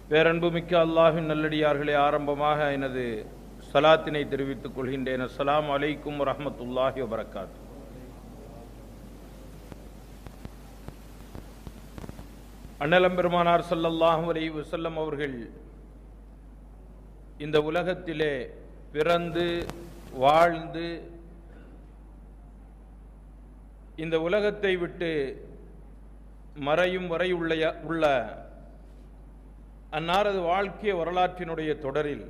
பேரன்புமிக்க அல்லாஹின் நல்லடியார்களே ஆரம்பமாக எனது சலாத்தினை தெரிவித்துக் கொள்கின்றேன் அஸ்ஸலாமு அலைக்கும் வரஹ்மத்துல்லாஹி வபரகாத்து அண்ணலம் பெருமானார் ஸல்லல்லாஹு அலைஹி வஸல்லம் அவர்கள் இந்த உலகத்திலே பிறந்து வாழ்ந்து இந்த உலகத்தை விட்டு மறையும் வரை உள்ள உள்ள அன்னாரது வாழ்க்கை வரலாற்றினுடைய தொடரில்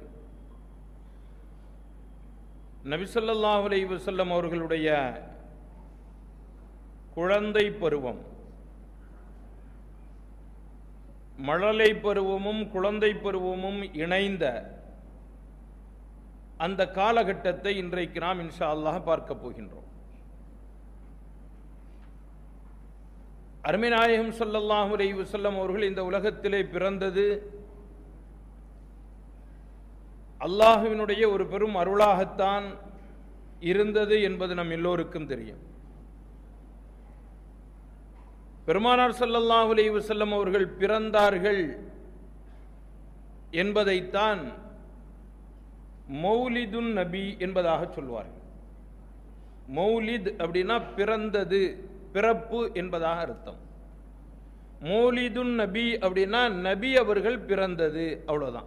நபிசல்லாஹு அலைஹி வஸல்லம் அவர்களுடைய குழந்தை பருவம் மழலை பருவமும் குழந்தை பருவமும் இணைந்த அந்த காலகட்டத்தை இன்றைக்கு நாம் இன்ஷா அல்லாஹ் பார்க்க போகின்றோம் அருமைநாயகம் ஸல்லல்லாஹு அலைஹி வஸல்லம் அவர்கள் இந்த உலகத்திலே பிறந்தது அல்லாஹுவினுடைய ஒரு பெரும் அருளாகத்தான் இருந்தது என்பது நம் எல்லோருக்கும் தெரியும் பெருமானார் ஸல்லல்லாஹு அலைஹி வஸல்லம் அவர்கள் பிறந்தார்கள் என்பதைத்தான் மௌலிதுன் நபி என்பதாக சொல்வார்கள் மௌலித் அப்படின்னா பிறந்தது பிறப்பு என்பதாக அர்த்தம் மௌலிதுன் நபி அப்படின்னா நபி அவர்கள் பிறந்தது அவ்வளவுதான்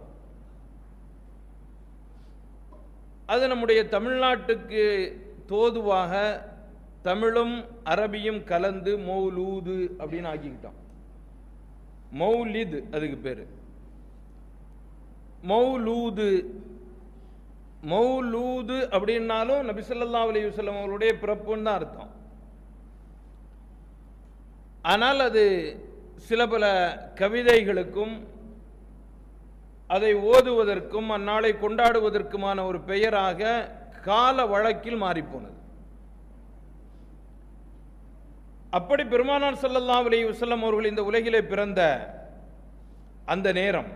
அது நம்முடைய தமிழ்நாட்டுக்கு தோதுவாக தமிழும் அரபியும் கலந்து மௌலூது அப்படின்னு ஆக்கிக்கிட்டோம் மௌலித் அதுக்கு பேரு மௌலூது மௌலூது அப்படின்னாலும் நபிசல்லா அலி வல்லம் அவருடைய பிறப்புன்னு தான் அர்த்தம் ஆனால் அது சில பல கவிதைகளுக்கும் அதை ஓதுவதற்கும் அந்நாளை கொண்டாடுவதற்குமான ஒரு பெயராக கால வழக்கில் மாறிப்போனது அப்படி பெருமானார் ஸல்லல்லாஹு அலைஹி வஸல்லம் அவர்கள் இந்த உலகிலே பிறந்த அந்த நேரம்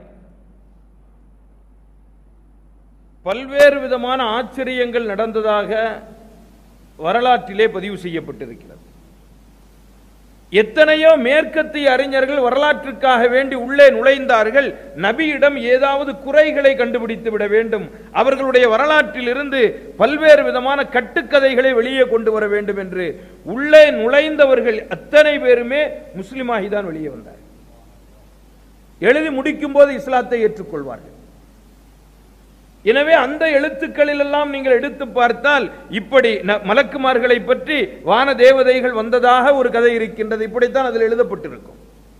பல்வேறு விதமான ஆச்சரியங்கள் நடந்ததாக வரலாற்றிலே பதிவு செய்யப்பட்டிருக்கிறது எத்தனையோ மேற்கத்திய அறிஞர்கள் வரலாற்றுக்காக வேண்டி உள்ளே நுழைந்தார்கள் நபியிடம் ஏதாவது குறைகளை கண்டுபிடித்து விட வேண்டும் அவர்களுடைய வரலாற்றில் இருந்து பல்வேறு விதமான கட்டுக்கதைகளை வெளியே கொண்டு வர வேண்டும் என்று உள்ளே நுழைந்தவர்கள் அத்தனை பேருமே முஸ்லிமாகிதான் வெளியே வந்தார் எழுதி முடிக்கும் போது இஸ்லாத்தை ஏற்றுக்கொள்வார்கள் எனவே அந்த எழுத்துக்களில் எல்லாம் நீங்கள் எடுத்து பார்த்தால் இப்படி மலக்குமார்களை பற்றி வான தேவதைகள் வந்ததாக ஒரு கதை இருக்கின்றது இப்படித்தான் அதில் எழுதப்பட்டிருக்கும்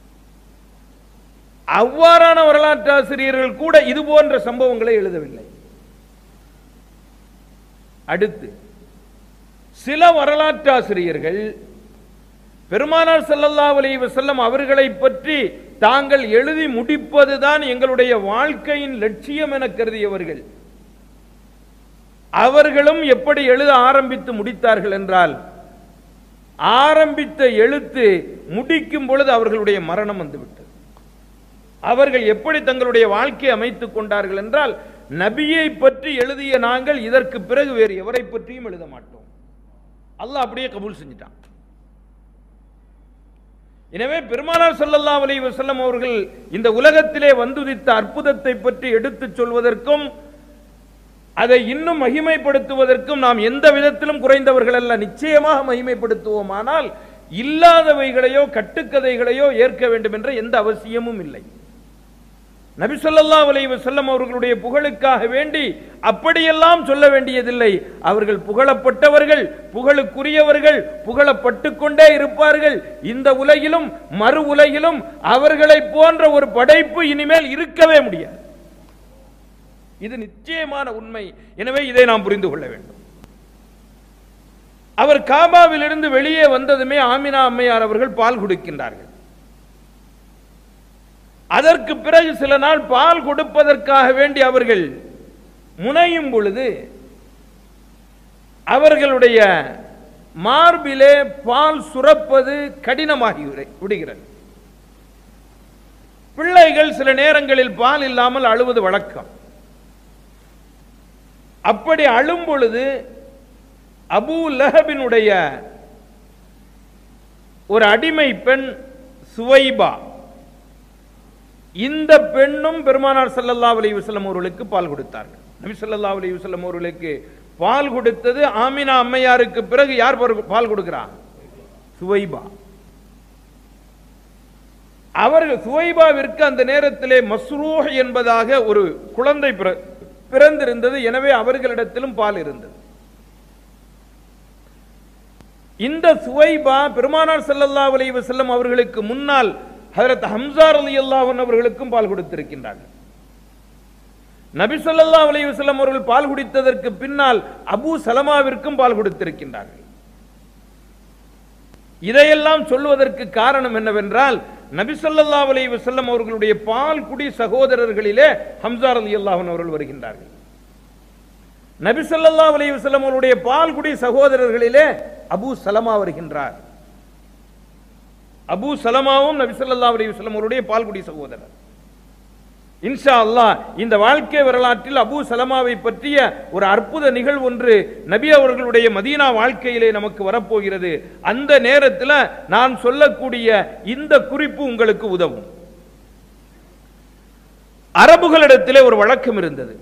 அவ்வாறான வரலாற்று ஆசிரியர்கள் கூட இது போன்ற சம்பவங்களை எழுதவில்லை அடுத்து சில வரலாற்று ஆசிரியர்கள் பெருமானார் ஸல்லல்லாஹு அலைஹி வஸல்லம் அவர்களை பற்றி தாங்கள் எழுதி முடிப்பதுதான் எங்களுடைய வாழ்க்கையின் லட்சியம் என கருதியவர்கள் அவர்களும் எப்படி எழுத ஆரம்பித்து முடித்தார்கள் என்றால் ஆரம்பித்த எழுத்து முடிக்கும் பொழுது அவர்களுடைய மரணம் வந்துவிட்டது அவர்கள் எப்படி தங்களுடைய வாழ்க்கையை அமைத்துக் கொண்டார்கள் என்றால் நபியை பற்றி எழுதிய நாங்கள் இதற்கு பிறகு வேறு எவரை பற்றியும் எழுத மாட்டோம் அல்லாஹ் அப்படியே கபூல் செஞ்சிட்டான் எனவே பெருமானார் ஸல்லல்லாஹு அலைஹி வஸல்லம் அவர்கள் இந்த உலகத்திலே வந்துதித்த அற்புதத்தை பற்றி எடுத்துச் சொல்வதற்கும் அதை இன்னும் மகிமைப்படுத்துவதற்கும் நாம் எந்த விதத்திலும் குறைந்தவர்கள் அல்ல நிச்சயமாக மகிமைப்படுத்துவோம் ஆனால் இல்லாதவைகளையோ கட்டுக்கதைகளையோ ஏற்க வேண்டும் என்ற எந்த அவசியமும் இல்லை நபி ஸல்லல்லாஹு அலைஹி வஸல்லம் அவர்களுடைய புகழுக்காக வேண்டி அப்படியெல்லாம் சொல்ல வேண்டியதில்லை அவர்கள் புகழப்பட்டவர்கள் புகழுக்குரியவர்கள் புகழப்பட்டு கொண்டே இருப்பார்கள் இந்த உலகிலும் மறு உலகிலும் அவர்களை போன்ற ஒரு படைப்பு இனிமேல் இருக்கவே முடியாது இது நிச்சயமான உண்மை எனவே இதை நாம் புரிந்து கொள்ள வேண்டும் அவர் காபாவிலிருந்து வெளியே வந்ததுமே ஆமினா அம்மையார் அவர்கள் பால் கொடுக்கின்றார்கள் அதற்கு பிறகு சில நாள் பால் கொடுப்பதற்காக வேண்டி அவர்கள் முனையும் பொழுது அவர்களுடைய மார்பிலே பால் சுரப்பது கடினமாகி விடுகிறது பிள்ளைகள் சில நேரங்களில் பால் இல்லாமல் அழுவது வழக்கம் அப்படி அழும் பொழுது அபூ லஹபினுடைய ஒரு அடிமை பெண் சுவைபா இந்த பெண்ணும் பெருமானார் ஸல்லல்லாஹு அலைஹி வஸல்லம் அவர்களுக்கு பால் கொடுத்தார்கள் நபி ஸல்லல்லாஹு அலைஹி வஸல்லம் அவர்களுக்கு பால் கொடுத்தது ஆமினா அம்மையாருக்கு பிறகு யார் பால் பால் கொடுக்கிறா சுவைபா அவர்கள் சுவைபாவிற்கு அந்த நேரத்திலே மஸ்ரூஹ் என்பதாக ஒரு குழந்தை பிற- பிறந்திருந்தது எனவே அவர்களிடத்திலும் பால் இருந்தது இந்த சுவைபா பெருமானார் ஸல்லல்லாஹு அலைஹி வஸல்லம் அவர்களுக்கு முன்னால் ஹஜரத் ஹம்சா ரலியல்லாஹு அன்ஹு அவர்களுக்கும் பால் கொடுத்திருக்கின்றார்கள் நபி ஸல்லல்லாஹு அலைஹி வஸல்லம் அவர்கள் பால் குடித்ததற்கு பின்னால் அபூ சலமாவிற்கும் பால் கொடுத்திருக்கின்றார்கள் இதையெல்லாம் சொல்வதற்கு காரணம் என்னவென்றால் நபி ஸல்லல்லாஹு அலைஹி வஸல்லம் அவர்களுடைய பால் குடி சகோதரர்களிலே ஹம்சா ரலியல்லாஹு அன்ஹு அவர்கள் வருகின்றார்கள் நபி ஸல்லல்லாஹு அலைஹி வஸல்லம் அவருடைய பால் குடி சகோதரர்களிலே அபூ சலமா வருகின்றார் அபூ சலமாவும் நபி ஸல்லல்லாஹு அலைஹி வஸல்லம் அவருடைய பால் குடி சகோதரர் இன்ஷா அல்லாஹ் இந்த வாழ்க்கை வரலாற்றில் அபூ சலமாவை பற்றிய ஒரு அற்புத நிகழ்வு ஒன்று நபி அவர்களுடைய மதீனா வாழ்க்கையிலே நமக்கு வரப்போகிறது அந்த நேரத்தில் நான் சொல்லக்கூடிய இந்த குறிப்பு உங்களுக்கு உதவும் அரபுகளிடத்திலே ஒரு வழக்கம் இருந்தது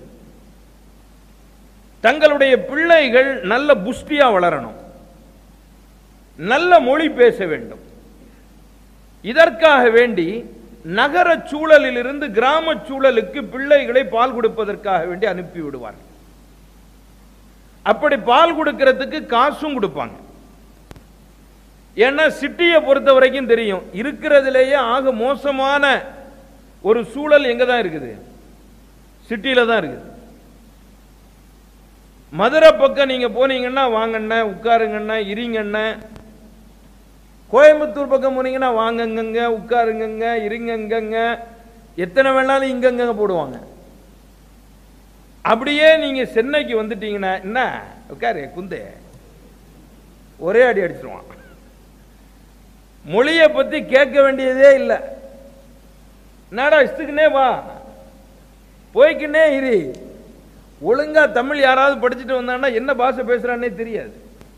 தங்களுடைய பிள்ளைகள் நல்ல புஷ்டியா வளரணும் நல்ல மொழி பேச வேண்டும் இதற்காக வேண்டி நகர சூழலிலிருந்து கிராம சூழலுக்கு பிள்ளைகளை பால் கொடுப்பதற்காக வேண்டி அனுப்பி விடுவார்கள் அப்படி பால் கொடுக்கிறதுக்கு காசும் கொடுப்பாங்க ஏன்னா சிட்டியை பொறுத்த வரைக்கும் தெரியும் இருக்கிறதுலேயே ஆக மோசமான ஒரு சூழல் எங்க தான் இருக்குது சிட்டியில தான் இருக்குது மதுரை பக்கம் நீங்க போனீங்கன்னா வாங்கண்ண உட்காருங்கண்ண இருங்கண்ண கோயம்புத்தூர் பக்கம் போனீங்கன்னா வாங்கங்கங்க உட்காருங்கங்க இருங்கங்கங்க எத்தனை வேணாலும் இங்கங்க போடுவாங்க அப்படியே நீங்க சென்னைக்கு வந்துட்டீங்கன்னா என்ன உட்காரு குந்தே ஒரே அடி அடிச்சிருவான் மொழியை பத்தி கேட்க வேண்டியதே இல்லை என்னடா இஷ்டத்துக்குனே வா போய்க்கினே இரு ஒழுங்கா தமிழ் யாராவது படிச்சுட்டு வந்தான்னா என்ன பாஷை பேசுறான்னே தெரியாது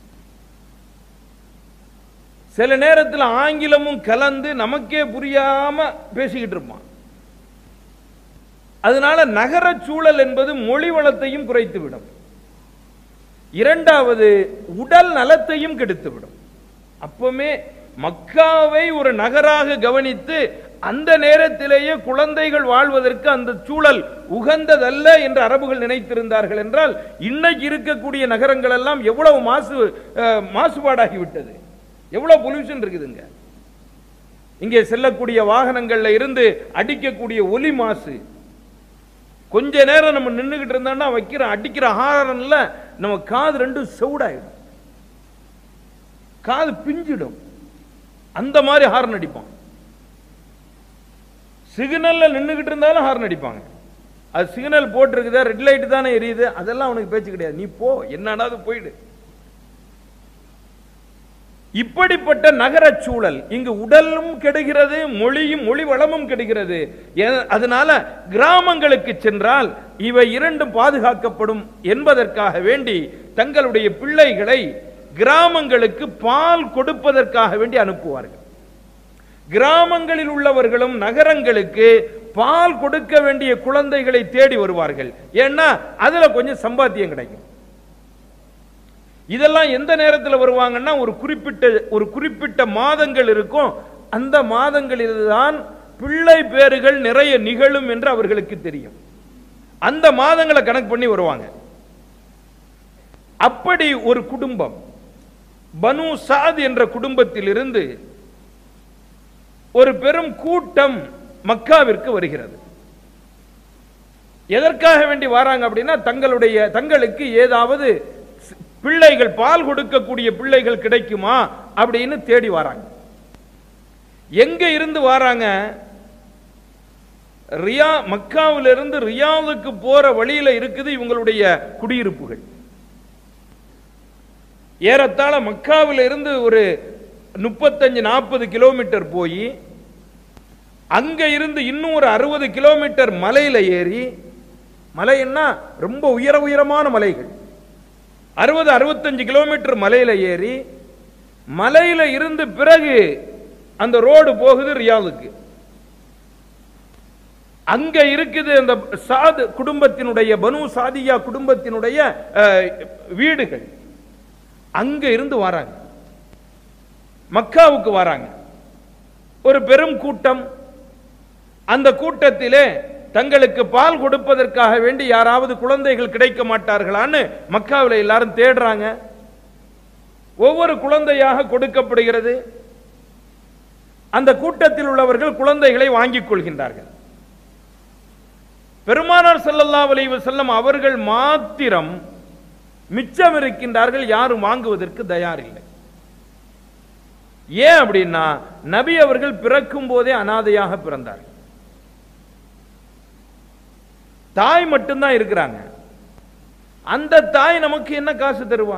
சில நேரத்தில் ஆங்கிலமும் கலந்து நமக்கே புரியாம பேசிக்கிட்டு இருப்பான் அதனால நகர சூழல் என்பது மொழி வளத்தையும் குறைத்துவிடும் இரண்டாவது உடல் நலத்தையும் கெடுத்துவிடும் அப்பவுமே மக்காவை ஒரு நகராக கவனித்து அந்த நேரத்திலேயே குழந்தைகள் வாழ்வதற்கு அந்த சூழல் உகந்ததல்ல என்று அரபுகள் நினைத்திருந்தார்கள் என்றால் இன்னைக்கு இருக்கக்கூடிய நகரங்கள் எல்லாம் எவ்வளவு மாசு அஹ், மாசுபாடாகிவிட்டது எவ்வளவு பொல்யூஷன் இருக்குதுங்க இங்கே செல்லக்கூடிய வாகனங்கள்ல இருந்து அடிக்கக்கூடிய ஒலி மாசு கொஞ்ச நேரம் நம்ம நின்றுகிட்டு இருந்தோம்னா வைக்கிற அடிக்கிற ஹாரன்ல நம்ம காது ரெண்டும் செவுடாயிடும் காது பிஞ்சிடும் அந்த மாதிரி ஹார்ன் அடிப்பான் சிக்னல்ல நின்றுகிட்டு இருந்தாலும் ஹார்ன் அடிப்பாங்க அது சிக்னல் போட்டிருக்குதா ரெட் லைட் தானே எரியுது அதெல்லாம் அவனுக்கு பேச்சு கிடையாது நீ போ என்னடாது போயிடு இப்படிப்பட்ட நகர சூழல் இங்கு உடலும் கெடுகிறது மொழியும் மொழி வளமும் கெடுகிறது எ- அதனால கிராமங்களுக்கு சென்றால் இவை இரண்டும் பாதுகாக்கப்படும் என்பதற்காக வேண்டி தங்களுடைய பிள்ளைகளை கிராமங்களுக்கு பால் கொடுப்பதற்காக வேண்டி அனுப்புவார்கள் கிராமங்களில் உள்ளவர்களும் நகரங்களுக்கு பால் கொடுக்க வேண்டிய குழந்தைகளை தேடி வருவார்கள் ஏன்னா அதுல கொஞ்சம் சம்பாத்தியம் கிடைக்கும் இதெல்லாம் எந்த நேரத்தில் வருவாங்கன்னா ஒரு குறிப்பிட்ட ஒரு குறிப்பிட்ட மாதங்கள் இருக்கும் அந்த மாதங்களில் தான் பிள்ளை பேறுகள் நிறைய நிகழும் என்று அவர்களுக்கு தெரியும் அந்த மாதங்களை கணக்கு பண்ணி வருவாங்க அப்படி ஒரு குடும்பம் பனு சாத் என்ற குடும்பத்திலிருந்து ஒரு பெரும் கூட்டம் மக்காவிற்கு வருகிறது எதற்காக வேண்டி வராங்க அப்படின்னா தங்களுடைய தங்களுக்கு ஏதாவது ஸ்- பிள்ளைகள் பால் கொடுக்கக்கூடிய பிள்ளைகள் கிடைக்குமா அப்படின்னு தேடி வராங்க எங்க இருந்து வராங்க ரியா மக்காவிலிருந்து ரியாவுக்கு போற வழியில இருக்குது இவங்களுடைய குடியிருப்புகள் ஏறத்தாழ மக்காவில இருந்து ஒரு முப்பத்தஞ்சு நாற்பது கிலோமீட்டர் போய் அங்க இருந்து இன்னும் ஒரு அறுபது கிலோமீட்டர் மலையில ஏறி மலைன்னா ரொம்ப உயர உயரமான மலைகள் அறுபது அறுபத்தஞ்சு கிலோமீட்டர் மலையில ஏறி மலையில இருந்து பிறகு அந்த ரோடு போகுது ரியாதுக்கு அங்க இருக்குது அந்த சாது குடும்பத்தினுடைய பனு சாதியா குடும்பத்தினுடைய அஹ், வீடுகள் அங்க இருந்து வராங்க மக்காவுக்கு வராங்க ஒரு பெரும் கூட்டம் அந்த கூட்டத்திலே தங்களுக்கு பால் கொடுப்பதற்காக வேண்டி யாராவது குழந்தைகள் கிடைக்க மாட்டார்களான்னு மக்காவில் எல்லாரும் தேடுறாங்க ஒவ்வொரு குழந்தையாக கொடுக்கப்படுகிறது அந்த கூட்டத்தில் உள்ளவர்கள் குழந்தைகளை வாங்கிக் கொள்கின்றார்கள் பெருமானார் ஸல்லல்லாஹு அலைஹி வஸல்லம் அவர்கள் மாத்திரம் மிச்சம் இருக்கின்றார்கள் யாரும் வாங்குவதற்கு தயாரில்லை ஏன் அப்படின்னா நபி அவர்கள் பிறக்கும் போதே அனாதையாக பிறந்தார்கள் தாய் மட்டும்தான் இருக்கிறாங்க அந்த தாய் நமக்கு என்ன காசு தருவா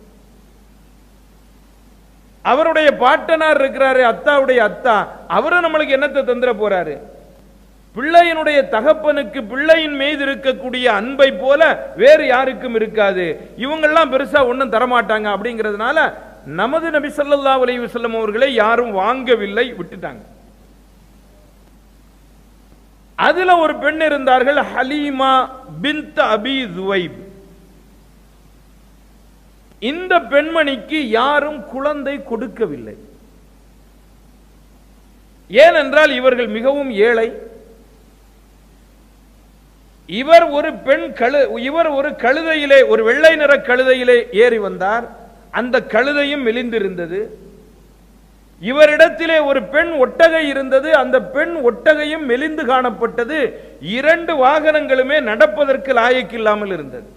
அவருடைய பாட்டனார் இருக்கிறாரு அத்தாவுடைய அத்தா அவரும் நம்மளுக்கு என்னத்தை தந்துட போறாரு பிள்ளையினுடைய தகப்பனுக்கு பிள்ளையின் மீது இருக்கக்கூடிய அன்பை போல வேறு யாருக்கும் இருக்காது இவங்கெல்லாம் பெருசா ஒண்ணும் தரமாட்டாங்க அப்படிங்கிறதுனால நமது நபி ஸல்லல்லாஹு அலைஹி வஸல்லம் அவர்களை யாரும் வாங்கவில்லை விட்டுட்டாங்க அதுல ஒரு பெண் இருந்தார்கள் ஹலீமா பின்த் அபி ஜுவைப் இந்த பெண்மணிக்கு யாரும் குழந்தை கொடுக்கவில்லை ஏனென்றால் இவர்கள் மிகவும் ஏழை இவர் ஒரு பெண் கழு இவர் ஒரு கழுதையிலே ஒரு வெள்ளை நிற கழுதையிலே ஏறி வந்தார் அந்த கழுதையும் மெலிந்திருந்தது இவரிடத்திலே ஒரு பெண் ஒட்டகை இருந்தது அந்த பெண் ஒட்டகையும் மெலிந்து காணப்பட்டது இரண்டு வாகனங்களுமே நடப்பதற்கு லாயக்கில்லாமல் இருந்தது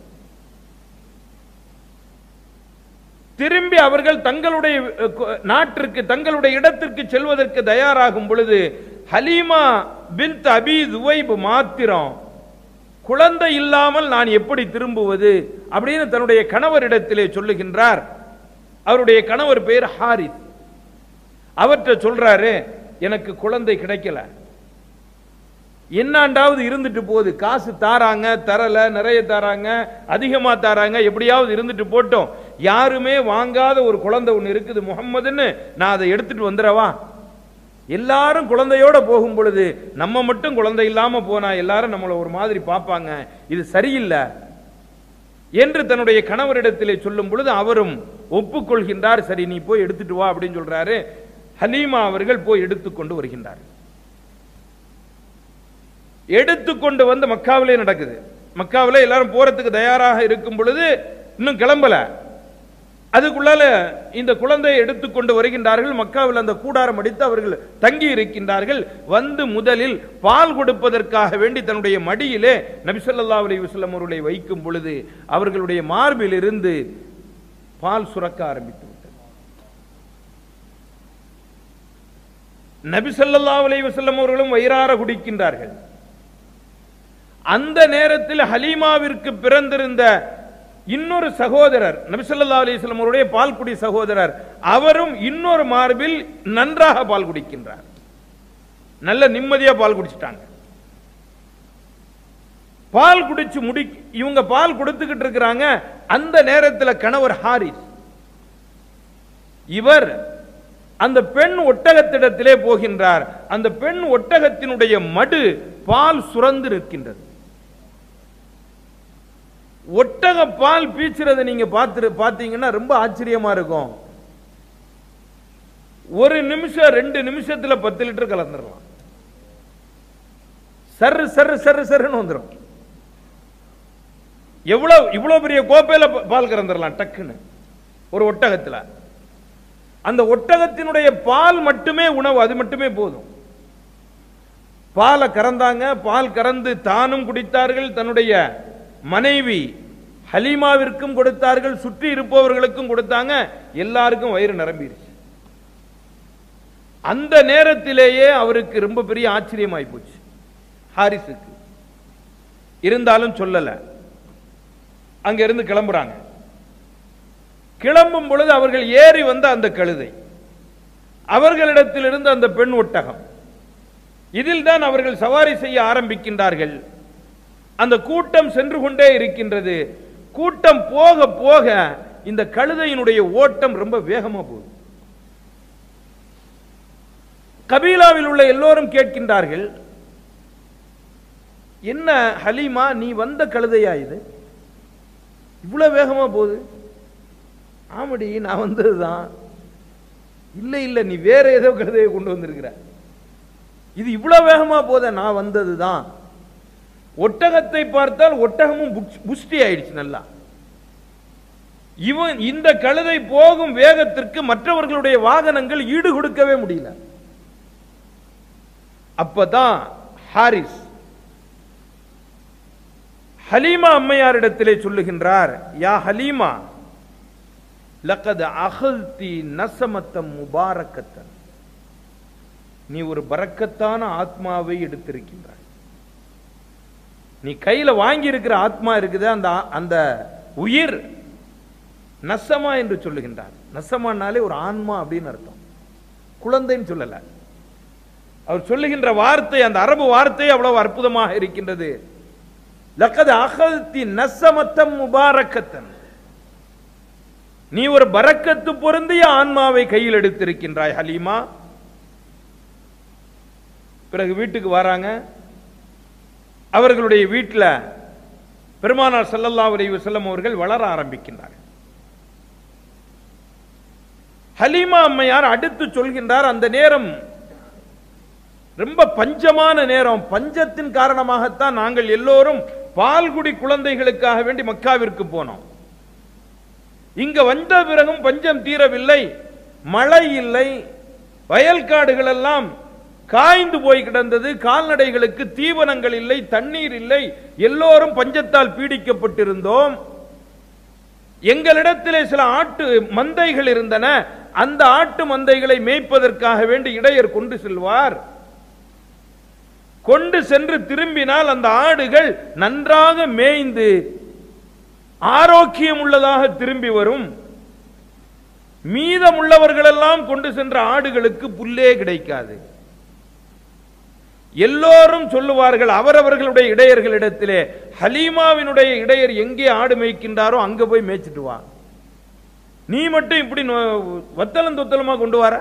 திரும்பி அவர்கள் தங்களுடைய அஹ், கு- நாட்டிற்கு தங்களுடைய இடத்திற்கு செல்வதற்கு தயாராகும் பொழுது ஹலீமா பின்த் அபி துவைப் மாத்திரம் குழந்தை இல்லாமல் நான் எப்படி திரும்புவது அப்படின்னு தன்னுடைய கணவரிடத்திலே சொல்லுகின்றார் அவருடைய கணவர் பெயர் ஹாரிஸ் அவர்கிட்ட சொல்றாரு எனக்கு குழந்தை கிடைக்கல என்னாண்டாவது இருந்துட்டு போகுது காசு தாராங்க தரல நிறைய தாராங்க அதிகமா தாராங்க எப்படியாவது இருந்துட்டு போட்டோம் யாருமே வாங்காத ஒரு குழந்தை ஒன்று இருக்குது முகம்மதுன்னு நான் அதை எடுத்துட்டு வந்துடவா எல்லாரும் குழந்தையோட போகும் பொழுது நம்ம மட்டும் குழந்தை இல்லாம போனா எல்லாரும் நம்மளை ஒரு மாதிரி பார்ப்பாங்க இது சரியில்லை என்று தன்னுடைய கணவரிடத்திலே சொல்லும் பொழுது அவரும் ஒப்புக்கொள்கின்றார் சரி நீ போய் எடுத்துட்டு வா அப்படின்னு சொல்றாரு ஹலீமா அவர்கள் போய் எடுத்துக்கொண்டு வருகின்றார் எடுத்துக்கொண்டு வந்து மக்காவிலே நடக்குது மக்காவிலே எல்லாரும் போறதுக்கு தயாராக இருக்கும் பொழுது இன்னும் கிளம்பல அதுக்குள்ளால இந்த குழந்தையை எடுத்துக்கொண்டு வருகின்றார்கள் மக்காவில் அந்த கூடாரம் அடித்து அவர்கள் தங்கி இருக்கின்றார்கள் வந்து முதலில் பால் கொடுப்பதற்காக வேண்டி தன்னுடைய மடியிலே நபிசல்லா அலைஹி வஸல்லம் அவர்களை வைக்கும் பொழுது அவர்களுடைய மார்பில் இருந்து பால் சுரக்க ஆரம்பித்து விட்டது நபி ஸல்லல்லாஹு அலைஹி வஸல்லம் அவர்களும் வயிறார குடிக்கின்றார்கள் அந்த நேரத்தில் ஹலீமாவிற்கு பிறந்திருந்த இன்னொரு சகோதரர் நபி ஸல்லல்லாஹு அலைஹி வஸல்லம் அவருடைய பால்குடி சகோதரர் அவரும் இன்னொரு மார்பில் நன்றாக பால் குடிக்கின்றார் நல்ல நிம்மதியா பால் குடிச்சிட்டாங்க பால் குடிச்சு முடி இவங்க பால் கொடுத்துக்கிட்டு இருக்கிறாங்க அந்த நேரத்தில் கணவர் ஹாரிஸ் இவர் அந்த பெண் ஒட்டகத்திடத்திலே போகின்றார் அந்த பெண் ஒட்டகத்தினுடைய மடு பால் சுரந்து நிற்கின்றது ஒட்டக பால் பீச்சுறதை நீங்க பார்த்து பார்த்தீங்கன்னா ரொம்ப ஆச்சரியமா இருக்கும் ஒரு நிமிஷம் ரெண்டு நிமிஷத்துல பத்து லிட்டர் கலந்துடலாம் சரு சரு சரு சருன்னு வந்துடும் எவ்வளவு இவ்வளவு பெரிய கோப்பையில ப- பால் கறந்துடலாம் டக்குன்னு ஒரு ஒட்டகத்துல அந்த ஒட்டகத்தினுடைய பால் மட்டுமே உணவு அது மட்டுமே போதும் பாலை கறந்தாங்க பால் கறந்து தானும் குடித்தார்கள் தன்னுடைய மனைவி ஹலீமாவிற்கும் கொடுத்தார்கள் சுற்றி இருப்பவர்களுக்கும் கொடுத்தாங்க எல்லாருக்கும் வயிறு நிரம்பிருச்சு அந்த நேரத்திலேயே அவருக்கு ரொம்ப பெரிய ஆச்சரியமாய் போச்சு ஹாரிஸுக்கு இருந்தாலும் சொல்லல அங்க இருந்து கிளம்புறாங்க கிளம்பும் பொழுது அவர்கள் ஏறி வந்த அந்த கழுதை அவர்களிடத்தில் இருந்த அந்த பெண் ஒட்டகம் இதில் தான் அவர்கள் சவாரி செய்ய ஆரம்பிக்கின்றார்கள் அந்த கூட்டம் சென்று கொண்டே இருக்கின்றது கூட்டம் போக போக இந்த கழுதையினுடைய ஓட்டம் ரொம்ப வேகமா போகுது கபீலாவில் உள்ள எல்லோரும் கேட்கின்றார்கள் என்ன ஹலீமா நீ வந்த கழுதையா இது இவ்வளவு வேகமா போகுது ஆமாடி நான் வந்ததுதான் இல்ல இல்ல நீ வேற ஏதோ கழுதையை கொண்டு வந்திருக்கிற இது இவ்வளவு வேகமா போத நான் வந்ததுதான் ஒட்டகத்தை பார்த்தால் ஒட்டகமும் புஷ்- புஷ்டி ஆயிடுச்சு நல்லா இவன் இந்த கழுதை போகும் வேகத்திற்கு மற்றவர்களுடைய வாகனங்கள் ஈடு கொடுக்கவே முடியல அப்பதான் ஹாரிஸ் ஹலீமா அம்மையாரிடத்திலே சொல்லுகின்றார் யா ஹலீமா லக்கது அகல்தி நசமத்தம் முபாரக்கத்தன் நீ ஒரு பரக்கத்தான ஆத்மாவை எடுத்திருக்கின்றாய் நீ கையில வாங்கி இருக்கிற ஆத்மா இருக்குது அந்த ஆ- அந்த உயிர் நசமா என்று சொல்லுகின்றார் நசமானாலே ஒரு ஆன்மா அப்படின்னு அர்த்தம் குழந்தைன்னு சொல்லல அவர் சொல்லுகின்ற வார்த்தை அந்த அரபு வார்த்தை அவ்வளவு அற்புதமாக இருக்கின்றது லக்கது அகல்தி நசமத்தம் முபாரக்கத்தன் நீ ஒரு பரக்கத்து பொருந்திய ஆன்மாவை கையில் எடுத்திருக்கின்றாய் ஹலீமா பிறகு வீட்டுக்கு வராங்க அவர்களுடைய வீட்டில் பெருமானார் ஸல்லல்லாஹு அலைஹி வஸல்லம் அவர்கள் வளர ஆரம்பிக்கின்றார்கள் ஹலீமா அம்மையார் அடுத்து சொல்கின்றார் அந்த நேரம் ரொம்ப பஞ்சமான நேரம் பஞ்சத்தின் காரணமாகத்தான் நாங்கள் எல்லோரும் பால்குடி குழந்தைகளுக்காக வேண்டி மக்காவிற்கு போனோம் இங்க வந்த பிறகும் பஞ்சம் தீரவில்லை மழை இல்லை வயல்காடுகள் எல்லாம் காய்ந்து போய் கிடந்தது கால்நடைகளுக்கு தீவனங்கள் இல்லை தண்ணீர் இல்லை எல்லோரும் பஞ்சத்தால் பீடிக்கப்பட்டிருந்தோம் எங்களிடத்திலே சில ஆட்டு மந்தைகள் இருந்தன அந்த ஆட்டு மந்தைகளை மேய்ப்பதற்காக வேண்டி இடையர் கொண்டு செல்வார் கொண்டு சென்று திரும்பினால் அந்த ஆடுகள் நன்றாக மேய்ந்து ஆரோக்கியம் உள்ளதாக திரும்பி வரும் மீதமுள்ளவர்களெல்லாம் கொண்டு சென்ற ஆடுகளுக்கு புல்லே கிடைக்காது எல்லோரும் சொல்லுவார்கள் அவரவர்களுடைய இடையர்களிடத்திலே ஹலீமாவினுடைய இடையர் எங்கே ஆடு மேய்க்கின்றாரோ அங்க போய் மேய்ச்சிட்டு வா நீ மட்டும் இப்படி நொ- வத்தலம் தொத்தலமா கொண்டு வர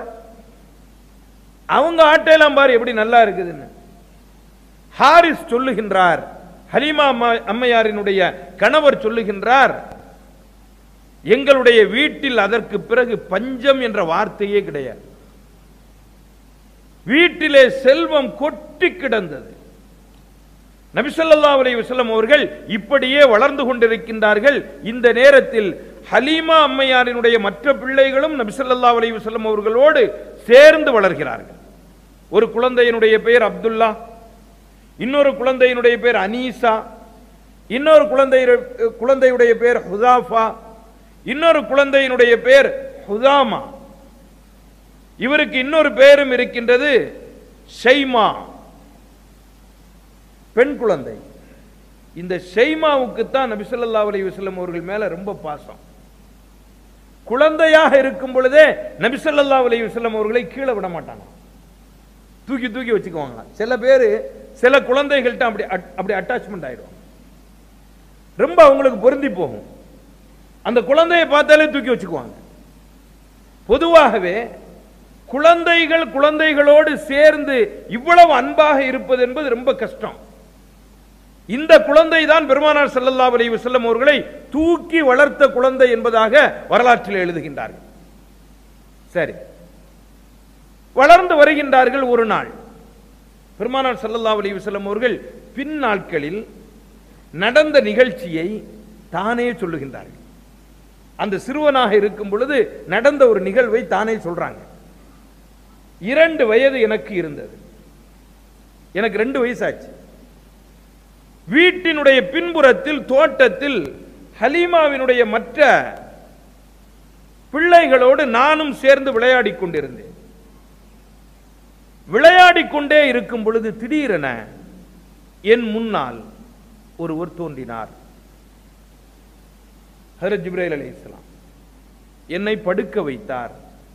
அவங்க ஆட்டையெல்லாம் பாரு எப்படி நல்லா இருக்குதுன்னு ஹாரிஸ் சொல்லுகின்றார் ஹலீமா அம்மா- அம்மையாரினுடைய கணவர் சொல்லுகின்றார் எங்களுடைய வீட்டில் அதற்கு பிறகு பஞ்சம் என்ற வார்த்தையே கிடையாது வீட்டிலே செல்வம் கொட்டி கிடந்தது நபிசல்லா அலைஹி வஸல்லம் அவர்கள் இப்படியே வளர்ந்து கொண்டிருக்கின்றார்கள் இந்த நேரத்தில் ஹலீமா அம்மையாரினுடைய மற்ற பிள்ளைகளும் நபிசல்லா அலைஹி வஸல்லம் அவர்களோடு சேர்ந்து வளர்கிறார்கள் ஒரு குழந்தையினுடைய பெயர் அப்துல்லா இன்னொரு குழந்தையினுடைய பேர் அனீசா இன்னொரு குழந்தை குழந்தையுடைய பேர் ஹுதாஃபா இன்னொரு குழந்தையினுடைய பேர் ஹுதாமா இவருக்கு இன்னொரு பேரும் இருக்கின்றது ஷைமா பெண் குழந்தை இந்த ஷைமாவுக்கு தான் நபி ஸல்லல்லாஹு அலைஹி வஸல்லம் அவர்கள் மேல ரொம்ப பாசம் குழந்தையாக இருக்கும் பொழுதே நபி ஸல்லல்லாஹு அலைஹி வஸல்லம் அவர்களை கீழே விட மாட்டாங்க தூக்கி தூக்கி வச்சுக்குவாங்க சில பேர் சில குழந்தைகள்ட்ட அப்படி அட்- அப்படி அட்டாச்மெண்ட் ஆயிடும் ரொம்ப அவங்களுக்கு பொருந்தி போகும் அந்த குழந்தையை பார்த்தாலே தூக்கி வச்சுக்குவாங்க பொதுவாகவே குழந்தைகள் குழந்தைகளோடு சேர்ந்து இவ்வளவு அன்பாக இருப்பது என்பது ரொம்ப கஷ்டம் இந்த குழந்தை தான் பெருமானார் ஸல்லல்லாஹு அலைஹி வஸல்லம் அவர்களை தூக்கி வளர்த்த குழந்தை என்பதாக வரலாற்றில் எழுதுகின்றார்கள் சரி வளர்ந்து வருகின்றார்கள் ஒரு நாள் பெருமானார் ஸல்லல்லாஹு அலைஹி வஸல்லம் அவர்கள் பின் நாட்களில் நடந்த நிகழ்ச்சியை தானே சொல்லுகின்றார்கள் அந்த சிறுவனாக இருக்கும் பொழுது நடந்த ஒரு நிகழ்வை தானே சொல்றாங்க இரண்டு வயது எனக்கு இருந்தது எனக்கு ரெண்டு வயசாச்சு வீட்டினுடைய பின்புறத்தில் தோட்டத்தில் ஹலீமாவினுடைய மற்ற பிள்ளைகளோடு நானும் சேர்ந்து விளையாடிக் கொண்டிருந்தேன் விளையாடிக் கொண்டே இருக்கும் பொழுது திடீரென என் முன்னால் ஒருவர் தோன்றினார் ஹரத் ஜிப்ரைல் அலைஹிஸ்ஸலாம் என்னை படுக்க வைத்தார்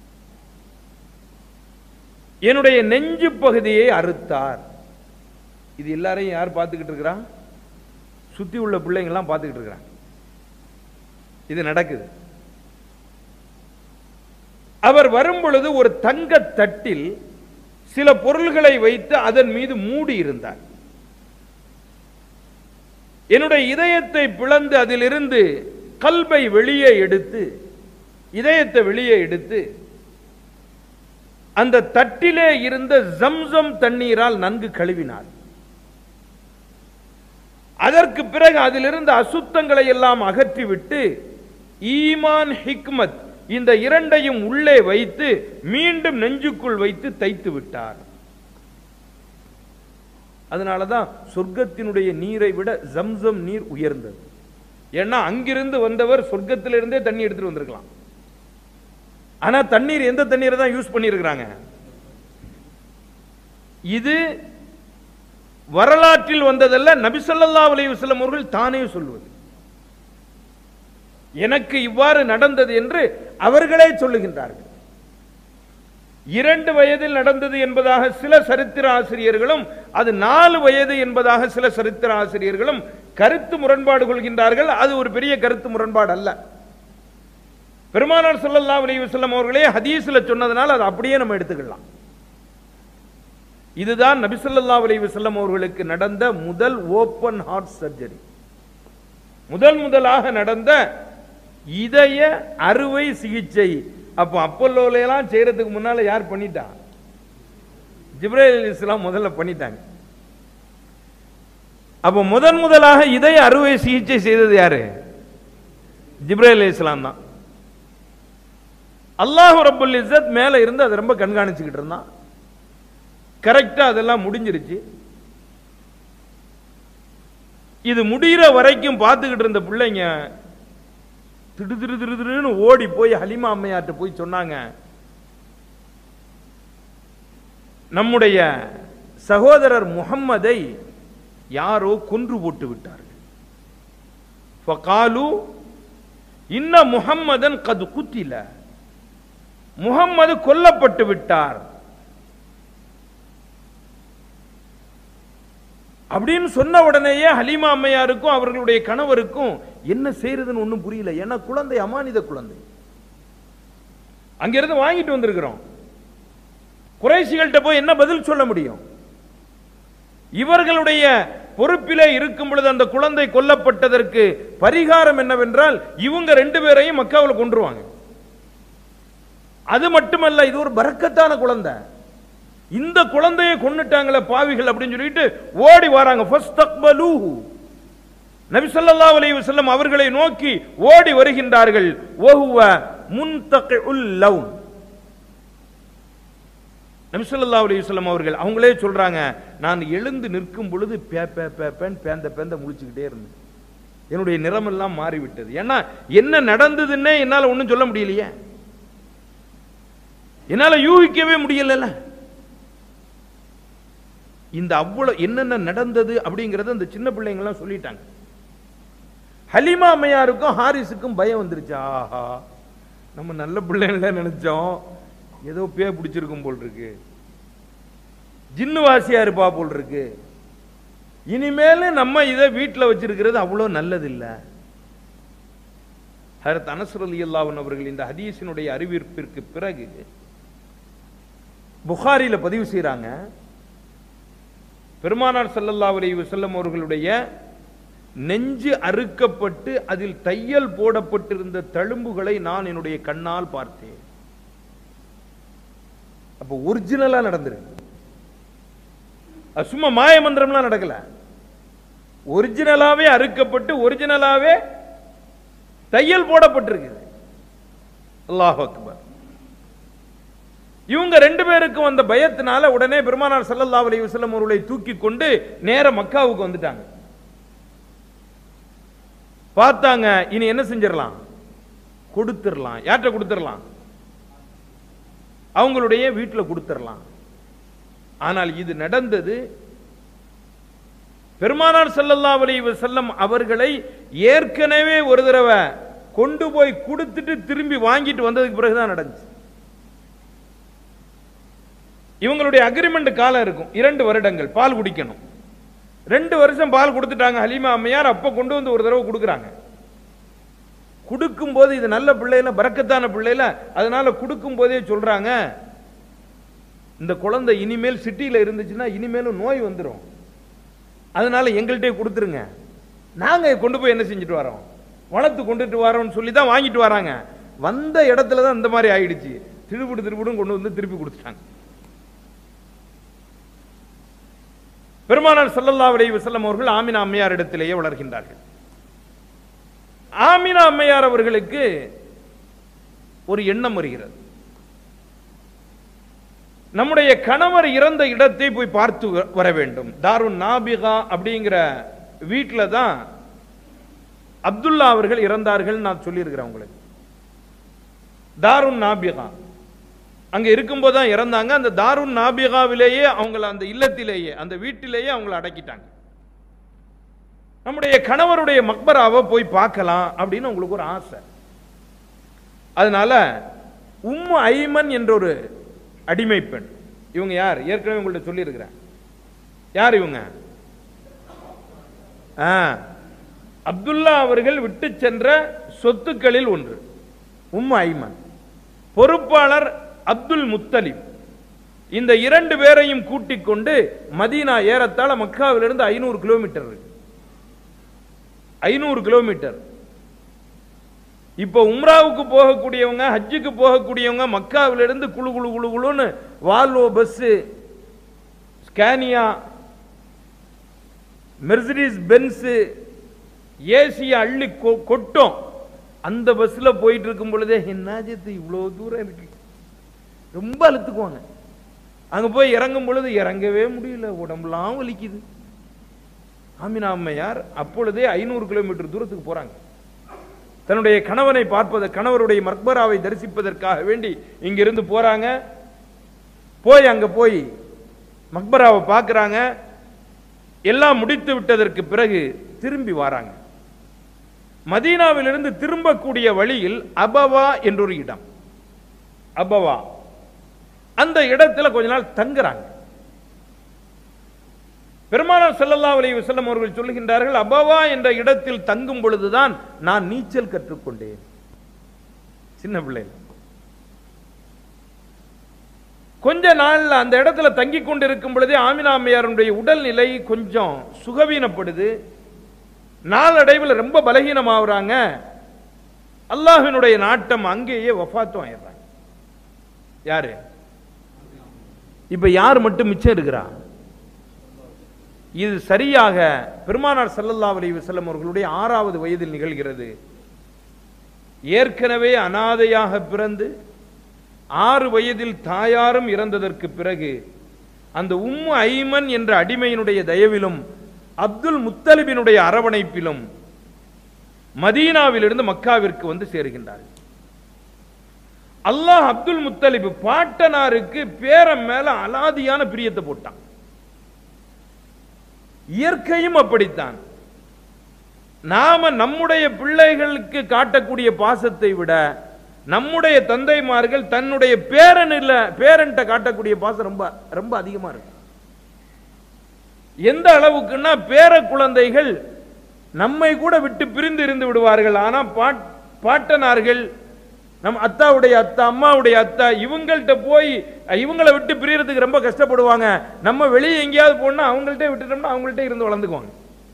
என்னுடைய நெஞ்சு பகுதியை அறுத்தார் இது எல்லாரையும் யார் பார்த்துக்கிட்டு இருக்கிறா சுத்தி உள்ள பிள்ளைங்கள்லாம் பார்த்துக்கிட்டு இருக்கிறாங்க இது நடக்குது அவர் வரும் பொழுது ஒரு தங்க தட்டில் சில பொருள்களை வைத்து அதன் மீது மூடி இருந்தார் என்னுடைய இதயத்தை பிளந்து அதிலிருந்து கல்வை வெளியே எடுத்து இதயத்தை வெளியே எடுத்து அந்த தட்டிலே இருந்த ஜம்சம் தண்ணீரால் நன்கு கழுவினார் அதற்கு பிறகு அதிலிருந்த அசுத்தங்களை எல்லாம் அகற்றிவிட்டு ஈமான் ஹிக்மத் இந்த இரண்டையும் உள்ளே வைத்து மீண்டும் நெஞ்சுக்குள் வைத்து தைத்து விட்டார் அதனாலதான் சொர்க்கத்தினுடைய நீரை விட ஜம்சம் நீர் உயர்ந்தது ஏன்னா அங்கிருந்து வந்தவர் சொர்க்கத்திலிருந்தே தண்ணி எடுத்துட்டு வந்திருக்கலாம் ஆனா தண்ணீர் எந்த தண்ணீரை தான் யூஸ் பண்ணியிருக்கிறாங்க இது வரலாற்றில் வந்ததல்ல நபிசல்லா அலைஹி வஸல்லம் அவர்கள் தானே சொல்வது எனக்கு இவ்வாறு நடந்தது என்று அவர்களே சொல்லுகின்றார்கள் இரண்டு வயதில் நடந்தது என்பதாக சில சரித்திர ஆசிரியர்களும் அது நாலு வயது என்பதாக சில சரித்திர ஆசிரியர்களும் கருத்து முரண்பாடு கொள்கின்றார்கள் அது ஒரு பெரிய கருத்து முரண்பாடு அல்ல பெருமானார் ஸல்லல்லாஹு அலைஹி வஸல்லம் அவர்களே ஹதீஸ்ல சொன்னதனால் அது அப்படியே நம்ம எடுத்துக்கலாம் இதுதான் நபி ஸல்லல்லாஹு அலைஹி வஸல்லம் அவர்களுக்கு நடந்த முதல் ஓபன் ஹார்ட் சர்ஜரி முதல் முதலாக நடந்த இதய அறுவை சிகிச்சை அப்போ அப்பல்லோல எல்லாம் செய்யறதுக்கு முன்னால யார் பண்ணிட்டா ஜிப்ரேல் இஸ்லாம் முதல்ல பண்ணிட்டாங்க அப்போ முதன் முதலாக இதய அறுவை சிகிச்சை செய்தது யாரு ஜிப்ரேல் இஸ்லாம் தான் அல்லாஹ் ரப்புல் இஸ்ஸத் மேல இருந்து அதை ரொம்ப கண்காணிச்சுக்கிட்டு இருந்தான் கரெக்டா அதெல்லாம் முடிஞ்சிருச்சு இது முடிகிற வரைக்கும் பார்த்துக்கிட்டு இருந்த பிள்ளைங்க திடு திடு திடு திடுன்னு ஓடி போய் ஹலிமா அம்மையார்ட்ட போய் சொன்னாங்க நம்முடைய சகோதரர் முகம்மதை யாரோ கொன்று போட்டு விட்டார்கள் ஃபகாலு இன்ன முஹம்மதன் கது குத்தில முகம்மது கொல்லப்பட்டு விட்டார் அப்படின்னு சொன்ன உடனேயே ஹலீமா அம்மையாருக்கும் அவர்களுடைய கணவருக்கும் என்ன செய்யறதுன்னு ஒண்ணும் புரியல ஏன்னா குழந்தை அமானித குழந்தை அங்கிருந்து வாங்கிட்டு வந்திருக்கிறோம் குறைசிகள்கிட்ட போய் என்ன பதில் சொல்ல முடியும் இவர்களுடைய பொறுப்பிலே இருக்கும் பொழுது அந்த குழந்தை கொல்லப்பட்டதற்கு பரிகாரம் என்னவென்றால் இவங்க ரெண்டு பேரையும் மக்காவில் கொன்றுவாங்க அது மட்டுமல்ல இது ஒரு பரக்கத்தான குழந்தை இந்த குழந்தையை கொன்னுட்டாங்களே பாவிகள் அப்படின்னு சொல்லிட்டு ஓடி வராங்க ஃபஸ்தக்பலூஹு நபி ஸல்லல்லாஹு அலைஹி வஸல்லம் அவர்களை நோக்கி ஓடி வருகின்றார்கள் வஹுவ முன்தகிஉல் லவ்ன் நபி ஸல்லல்லாஹு அலைஹி வஸல்லம் அவர்கள் அவங்களே சொல்றாங்க நான் எழுந்து நிற்கும் பொழுது பே பே பே பேன் பேந்த பேந்த முழிச்சுக்கிட்டே இருந்தேன் என்னுடைய நிறமெல்லாம் மாறிவிட்டது ஏன்னா என்ன நடந்ததுன்னே என்னால ஒண்ணும் சொல்ல முடியலையே என்னால யூகிக்கவே முடியலல்ல இந்த அவ்வளவு என்னென்ன நடந்தது அப்படிங்கறத அந்த சின்ன பிள்ளைங்கலாம் சொல்லிட்டாங்க ஹலிமா அம்மையாருக்கும் ஹாரிஸுக்கும் பயம் வந்துருச்சு ஆஹா நம்ம நல்ல பிள்ளைங்கள நினைச்சோம் ஏதோ பே பிடிச்சிருக்கும் போல் இருக்கு ஜின்னு வாசியா இருப்பா போல் இருக்கு இனிமேல் நம்ம இதை வீட்டில் வச்சிருக்கிறது அவ்வளோ நல்லதில்லை ஹரத் அனசர் அலி அல்லாஹன் அவர்கள் இந்த ஹதீஸினுடைய அறிவிப்பிற்கு பிறகு புகாரில பதிவு செய்றாங்க பெருமானார் ஸல்லல்லாஹு அலைஹி வஸல்லம் அவர்களுடைய நெஞ்சு அறுக்கப்பட்டு அதில் தையல் போடப்பட்டிருந்த தழும்புகளை நான் என்னுடைய கண்ணால் பார்த்தேன் அப்ப ஒரிஜினலா நடந்திருக்கு அது சும்மா மாய மந்திரம்லாம் நடக்கல ஒரிஜினலாவே அறுக்கப்பட்டு ஒரிஜினலாவே தையல் போடப்பட்டிருக்குது அல்லாஹ் அக்பர் இவங்க ரெண்டு பேருக்கும் வந்த பயத்தினால உடனே பெருமானார் ஸல்லல்லாஹு அலைஹி வஸல்லம் அவர்களை தூக்கி கொண்டு நேர மக்காவுக்கு வந்துட்டாங்க பார்த்தாங்க இனி என்ன செஞ்சிடலாம் கொடுத்துடலாம் யார்கிட்ட கொடுத்துடலாம் அவங்களுடைய வீட்டில் கொடுத்துடலாம் ஆனால் இது நடந்தது பெருமானார் ஸல்லல்லாஹு அலைஹி வஸல்லம் அவர்களை ஏற்கனவே ஒரு தடவை கொண்டு போய் கொடுத்துட்டு திரும்பி வாங்கிட்டு வந்ததுக்கு பிறகுதான் நடந்துச்சு இவங்களுடைய அக்ரிமெண்ட் காலம் இருக்கும் இரண்டு வருடங்கள் பால் குடிக்கணும் ரெண்டு வருஷம் பால் கொடுத்துட்டாங்க ஹலீமா அம்மையார் அப்ப கொண்டு வந்து ஒரு தடவை கொடுக்குறாங்க கொடுக்கும் போது இது நல்ல பிள்ளைல பறக்கத்தான பிள்ளைல அதனால கொடுக்கும் போதே சொல்றாங்க இந்த குழந்தை இனிமேல் சிட்டியில இருந்துச்சுன்னா இனிமேலும் நோய் வந்துடும் அதனால எங்கள்கிட்டே கொடுத்துருங்க நாங்க கொண்டு போய் என்ன செஞ்சுட்டு வரோம் வளர்த்து கொண்டுட்டு வரோம்னு சொல்லி தான் வாங்கிட்டு வராங்க வந்த இடத்துல தான் இந்த மாதிரி ஆயிடுச்சு திருப்பிடு திருப்பிடும் கொண்டு வந்து திருப்பி கொடுத்துட்டாங்க பெருமானார் ஸல்லல்லாஹு அலைஹி வஸல்லம் அவர்கள் ஆமினா அம்மையார் இடத்திலேயே வளர்கின்றார்கள் ஆமினா அம்மையார் அவர்களுக்கு ஒரு எண்ணம் வருகிறது நம்முடைய கணவர் இறந்த இடத்தை போய் பார்த்து வ- வர வேண்டும் தாருன் நாபிகா அப்படிங்கிற வீட்டில் தான் அப்துல்லா அவர்கள் இறந்தார்கள் நான் சொல்லியிருக்கிறேன் உங்களுக்கு தாருன் நாபிகா அங்க இருக்கும்போது தான் இறந்தாங்க அந்த தாருன் நாபிகாவிலேயே அவங்கள அந்த இல்லத்திலேயே அந்த வீட்டிலேயே அவங்கள அடக்கிட்டாங்க நம்முடைய கணவருடைய மக்பராவை போய் பார்க்கலாம் அப்படின்னு உங்களுக்கு ஒரு ஆசை அதனால உம்மு ஐமன் என்ற ஒரு அடிமை பெண் இவங்க யார் ஏற்கனவே உங்கள்ட்ட சொல்லியிருக்கிறேன் யார் இவங்க ஆ, அப்துல்லா அவர்கள் விட்டு சென்ற சொத்துக்களில் ஒன்று உம்மு ஐமன் பொறுப்பாளர் அப்துல் முத்தலிப் இந்த இரண்டு பேரையும் கூட்டிக் கொண்டு மதீனா ஏறத்தாழ மக்காவிலிருந்து ஐநூறு கிலோமீட்டர் இருக்கு ஐநூறு கிலோமீட்டர் இப்போ உம்ராவுக்கு போகக்கூடியவங்க ஹஜ்ஜுக்கு போகக்கூடியவங்க மக்காவிலிருந்து குழு குழு குழு குழுன்னு Volvo bus Scania Mercedes Benz ஏசிய அள்ளி கொ- கொட்டும் அந்த பஸ்ல போயிட்டு இருக்கும் பொழுதே என்னாஜத்து இவ்வளவு தூரம் இருக்கு ரொம்ப அழுத்துக்குவாங்க அங்க போய் இறங்கும் பொழுது இறங்கவே முடியல உடம்புலாம் வலிக்குது ஆமினா அம்மையார் அப்பொழுதே ஐநூறு கிலோமீட்டர் தூரத்துக்கு போறாங்க தன்னுடைய கணவனை பார்ப்பது கணவருடைய மக்பராவை தரிசிப்பதற்காக வேண்டி இங்கிருந்து போறாங்க போய் அங்க போய் மக்பராவை பார்க்கறாங்க எல்லாம் முடித்து விட்டதற்கு பிறகு திரும்பி வராங்க மதீனாவிலிருந்து திரும்பக்கூடிய வழியில் அபவா என்றொரு இடம் அபவா அந்த இடத்துல கொஞ்ச நாள் தங்குறாங்க பெருமானார் ஸல்லல்லாஹு அலைஹி வஸல்லம் அவர்கள் சொல்லுகின்றார்கள் அபவா என்ற இடத்தில் தங்கும் பொழுதுதான் நான் நீச்சல் கற்றுக்கொண்டேன் சின்ன பிள்ளைல கொஞ்ச நாள்ல அந்த இடத்துல தங்கி கொண்டிருக்கும் பொழுதே ஆமினா அம்மையாருடைய உடல்நிலை கொஞ்சம் சுகவீனப்படுது நாளடைவில் ரொம்ப பலகீனமாகறாங்க அல்லாஹ்வினுடைய நாட்டம் அங்கேயே வஃபாத்தும் ஆயிடுறாங்க யாரு இப்ப யார் மட்டும் மிச்சம் இருக்கிறா இது சரியாக பெருமானார் ஸல்லல்லாஹு அலைஹி வஸல்லம் அவர்களுடைய ஆறாவது வயதில் நிகழ்கிறது ஏற்கனவே அனாதையாக பிறந்து ஆறு வயதில் தாயாரும் இறந்ததற்கு பிறகு அந்த உம்மு ஐமன் என்ற அடிமையினுடைய தயவிலும் அப்துல் முத்தலிபினுடைய அரவணைப்பிலும் மதீனாவிலிருந்து மக்காவிற்கு வந்து சேருகின்றார்கள் அல்லாஹ் அப்துல் முத்தலிப் பாட்டனாருக்கு பேரன் மேல அலாதியான பிரியத்தை போட்டான் இயற்கையும் அப்படித்தான் நாம நம்முடைய பிள்ளைகளுக்கு காட்டக்கூடிய பாசத்தை விட நம்முடைய தந்தைமார்கள் தன்னுடைய பேரன் இல்ல பேரன்ட்ட காட்டக்கூடிய பாசம் ரொம்ப ரொம்ப அதிகமா இருக்கு எந்த அளவுக்குன்னா பேர குழந்தைகள் நம்மை கூட விட்டு பிரிந்து இருந்து விடுவார்கள் ஆனா பாட்- பாட்டனார்கள் நம் அத்தாவுடைய அத்தா அம்மாவுடைய அத்தா இவங்கள்ட்ட போய் இவங்களை விட்டு பிரியறதுக்கு ரொம்ப கஷ்டப்படுவாங்க நம்ம வெளியே எங்கேயாவது போனா அவங்கள்ட்ட விட்டுட்டோம்னா அவங்கள்ட்ட இருந்து வளர்ந்துக்குவாங்க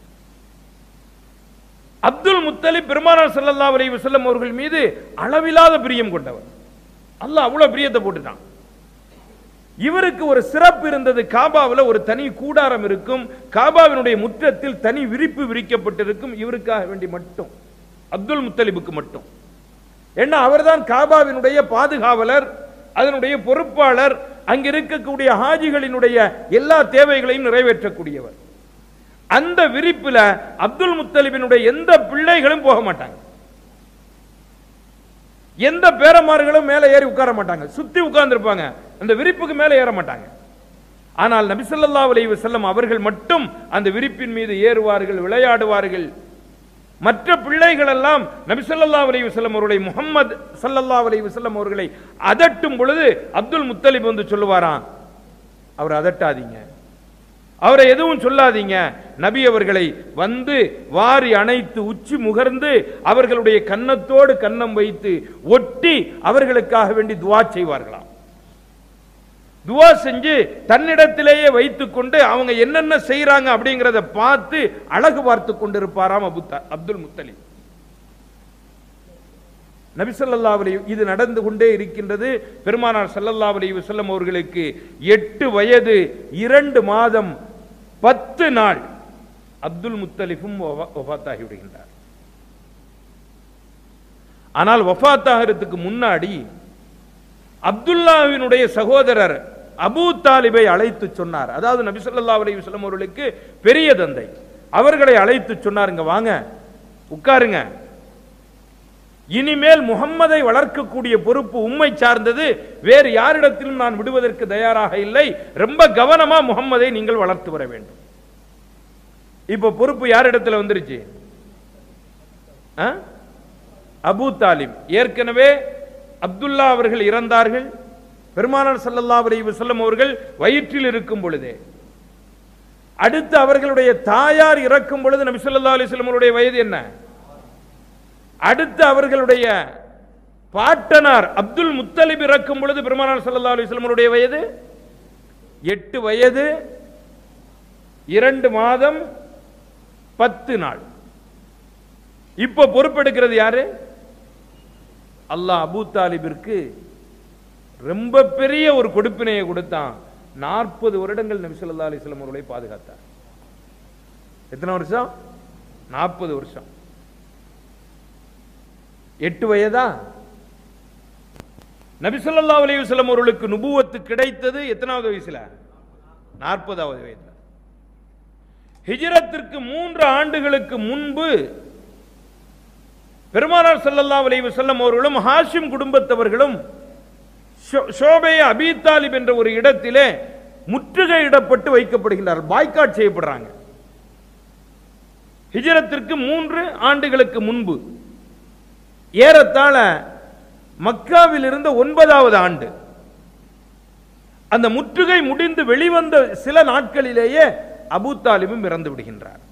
அப்துல் முத்தலிப் பெருமானார் ஸல்லல்லாஹு அலைஹி வஸல்லம் அவர்கள் மீது அளவில்லாத பிரியம் கொண்டவர் அல்லாஹ் அவ்வளவு பிரியத்தை போட்டுட்டான் இவருக்கு ஒரு சிறப்பு இருந்தது காபாவில் ஒரு தனி கூடாரம் இருக்கும் காபாவினுடைய முற்றத்தில் தனி விரிப்பு விரிக்கப்பட்டிருக்கும் இவருக்காக வேண்டி மட்டும் அப்துல் முத்தலிபுக்கு மட்டும் ஏன்னா அவர்தான் காபாவினுடைய பாதுகாவலர் அதனுடைய பொறுப்பாளர் அங்க இருக்கக்கூடிய ஹாஜிகளினுடைய எல்லா தேவைகளையும் நிறைவேற்றக்கூடியவர் அந்த விரிப்புல அப்துல் முத்தலிபினுடைய எந்த பிள்ளைகளும் போக மாட்டாங்க எந்த பேரமார்களும் மேலே ஏறி உட்கார மாட்டாங்க சுத்தி உட்கார்ந்திருப்பாங்க அந்த விரிப்புக்கு மேலே ஏற மாட்டாங்க ஆனால் நபி ஸல்லல்லாஹு அலைஹி வஸல்லம் அவர்கள் மட்டும் அந்த விரிப்பின் மீது ஏறுவார்கள் விளையாடுவார்கள் மற்ற பிள்ளைகள் எல்லாம் நபி ஸல்லல்லாஹு அலைஹி வஸல்லம் அவருடைய முஹம்மது ஸல்லல்லாஹு அலைஹி வஸல்லம் அவர்களை அதட்டும் பொழுது அப்துல் முத்தலிப் வந்து சொல்லுவாராம் அவர் அதட்டாதீங்க அவரை எதுவும் சொல்லாதீங்க நபி அவர்களை வந்து வாரி அணைத்து உச்சி முகர்ந்து அவர்களுடைய கன்னத்தோடு கன்னம் வைத்து ஒட்டி அவர்களுக்காக வேண்டி துவா செய்வார்களாம் துவா செஞ்சு தன்னிடத்திலேயே வைத்துக்கொண்டு அவங்க என்னென்ன செய்றாங்க அப்படிங்கறத பார்த்து அழகு பார்த்து கொண்டிருப்பாராம் அபு த- அப்துல் முத்தலிப் நபி ஸல்லல்லாஹு அலைஹி இது நடந்து கொண்டே இருக்கின்றது பெருமானார் ஸல்லல்லாஹு அலைஹி வஸல்லம் அவர்களுக்கு எட்டு வயது இரண்டு மாதம் பத்து நாள் அப்துல் முத்தலிஃபும் வஃபா- வஃபாத்தாகி விடுகின்றார் ஆனால் வஃபாத்தாகிறதுக்கு முன்னாடி அப்துல்லாவினுடைய சகோதரர் அபூ தாலிபை அழைத்து சொன்னார் அதாவது நபி ஸல்லல்லாஹு அலைஹி வஸல்லம் அவர்களுக்கு பெரிய தந்தை அவர்களை அழைத்து சொன்னார் இங்க வாங்க உட்காருங்க இனிமேல் முகம்மதை வளர்க்கக்கூடிய பொறுப்பு உம்மை சார்ந்தது வேறு யாரிடத்திலும் நான் விடுவதற்கு தயாராக இல்லை ரொம்ப கவனமா முகம்மதை நீங்கள் வளர்த்து வர வேண்டும் இப்ப பொறுப்பு யாரிடத்துல வந்துருச்சு ஆ? அபூ தாலிப் ஏற்கனவே அப்துல்லா அவர்கள் இறந்தார்கள் பெருமானார் ஸல்லல்லாஹு அலைஹி வஸல்லம் அவர்கள் வயிற்றில் இருக்கும் பொழுதே அடுத்து அவர்களுடைய தாயார் இறக்கும் பொழுது நபி ஸல்லல்லாஹு அலைஹி வஸல்லம் அவருடைய வயது என்ன அடுத்து அவர்களுடைய பாட்டனார் அப்துல் முத்தலிப் இறக்கும் பொழுது பெருமானார் ஸல்லல்லாஹு அலைஹி வஸல்லம் அவருடைய வயது எட்டு வயது இரண்டு மாதம் பத்து நாள் இப்ப பொறுப்பெடுக்கிறது யாரு அல்லாஹ் அபூ தாலிபிற்கு ரொம்ப பெரிய ஒரு கொடுப்பினையை கொடுத்தான் நாற்பது வருடங்கள் நபி ஸல்லல்லாஹு அலைஹி வஸல்லம் அவர்களை பாதுகாத்தார் எத்தனை வருஷம் நாற்பது வருஷம் எட்டு வயதா நபி ஸல்லல்லாஹு அலைஹி வஸல்லம் அவர்களுக்கு நுபுவத்து கிடைத்தது எத்தனாவது வயசுல நாற்பதாவது வயதுல ஹிஜ்ரத்திற்கு மூன்று ஆண்டுகளுக்கு முன்பு பெருமானார் ஸல்லல்லாஹு அலைஹி வஸல்லம் அவர்களும் ஹாஷிம் குடும்பத்தவர்களும் ஷோ- ஷோபே அபீ தாலிப் என்ற ஒரு இடத்திலே முற்றுகையிடப்பட்டு வைக்கப்படுகின்றார்கள் பாய்காட் செய்யப்படுறாங்க ஹிஜ்ரத்திற்கு மூன்று ஆண்டுகளுக்கு முன்பு ஏறத்தாழ மக்காவில் இருந்த ஒன்பதாவது ஆண்டு அந்த முற்றுகை முடிந்து வெளிவந்த சில நாட்களிலேயே அபூ தாலிபும் இறந்து விடுகின்றார்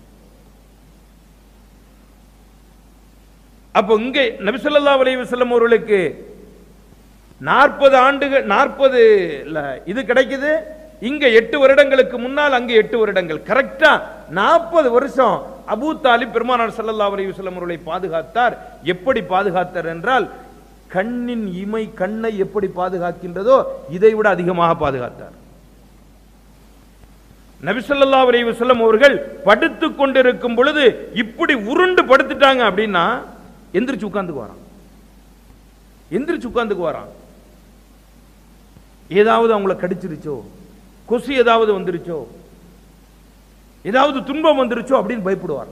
அப்போ இங்கே நபிசல்லா அலைஹி வஸல்லம் அவர்களுக்கு நாற்பது ஆண்டுகள் நாற்பது இது கிடைக்குது இங்க எட்டு வருடங்களுக்கு முன்னால் அங்க எட்டு வருடங்கள் கரெக்டா நாற்பது வருஷம் அபூ தாலிப் பெருமானார் ஸல்லல்லாஹு அலைஹி வஸல்லம் அவர்களை பாதுகாத்தார் எப்படி பாதுகாத்தார் என்றால் கண்ணின் இமை கண்ணை எப்படி பாதுகாக்கின்றதோ இதை விட அதிகமாக பாதுகாத்தார் நபி ஸல்லல்லாஹு அலைஹி வஸல்லம் அவர்கள் படுத்துக் கொண்டிருக்கும் பொழுது இப்படி உருண்டு படுத்துட்டாங்க அப்படின்னா எந்திரிச்சு உட்கார்ந்துக்கு வரான் எந்திரிச்சு உட்கார்ந்துக்கு வரான் ஏதாவது அவங்கள கடிச்சிருச்சோ கொசு ஏதாவது வந்துருச்சோ ஏதாவது துன்பம் வந்துருச்சோ அப்படின்னு பயப்படுவார்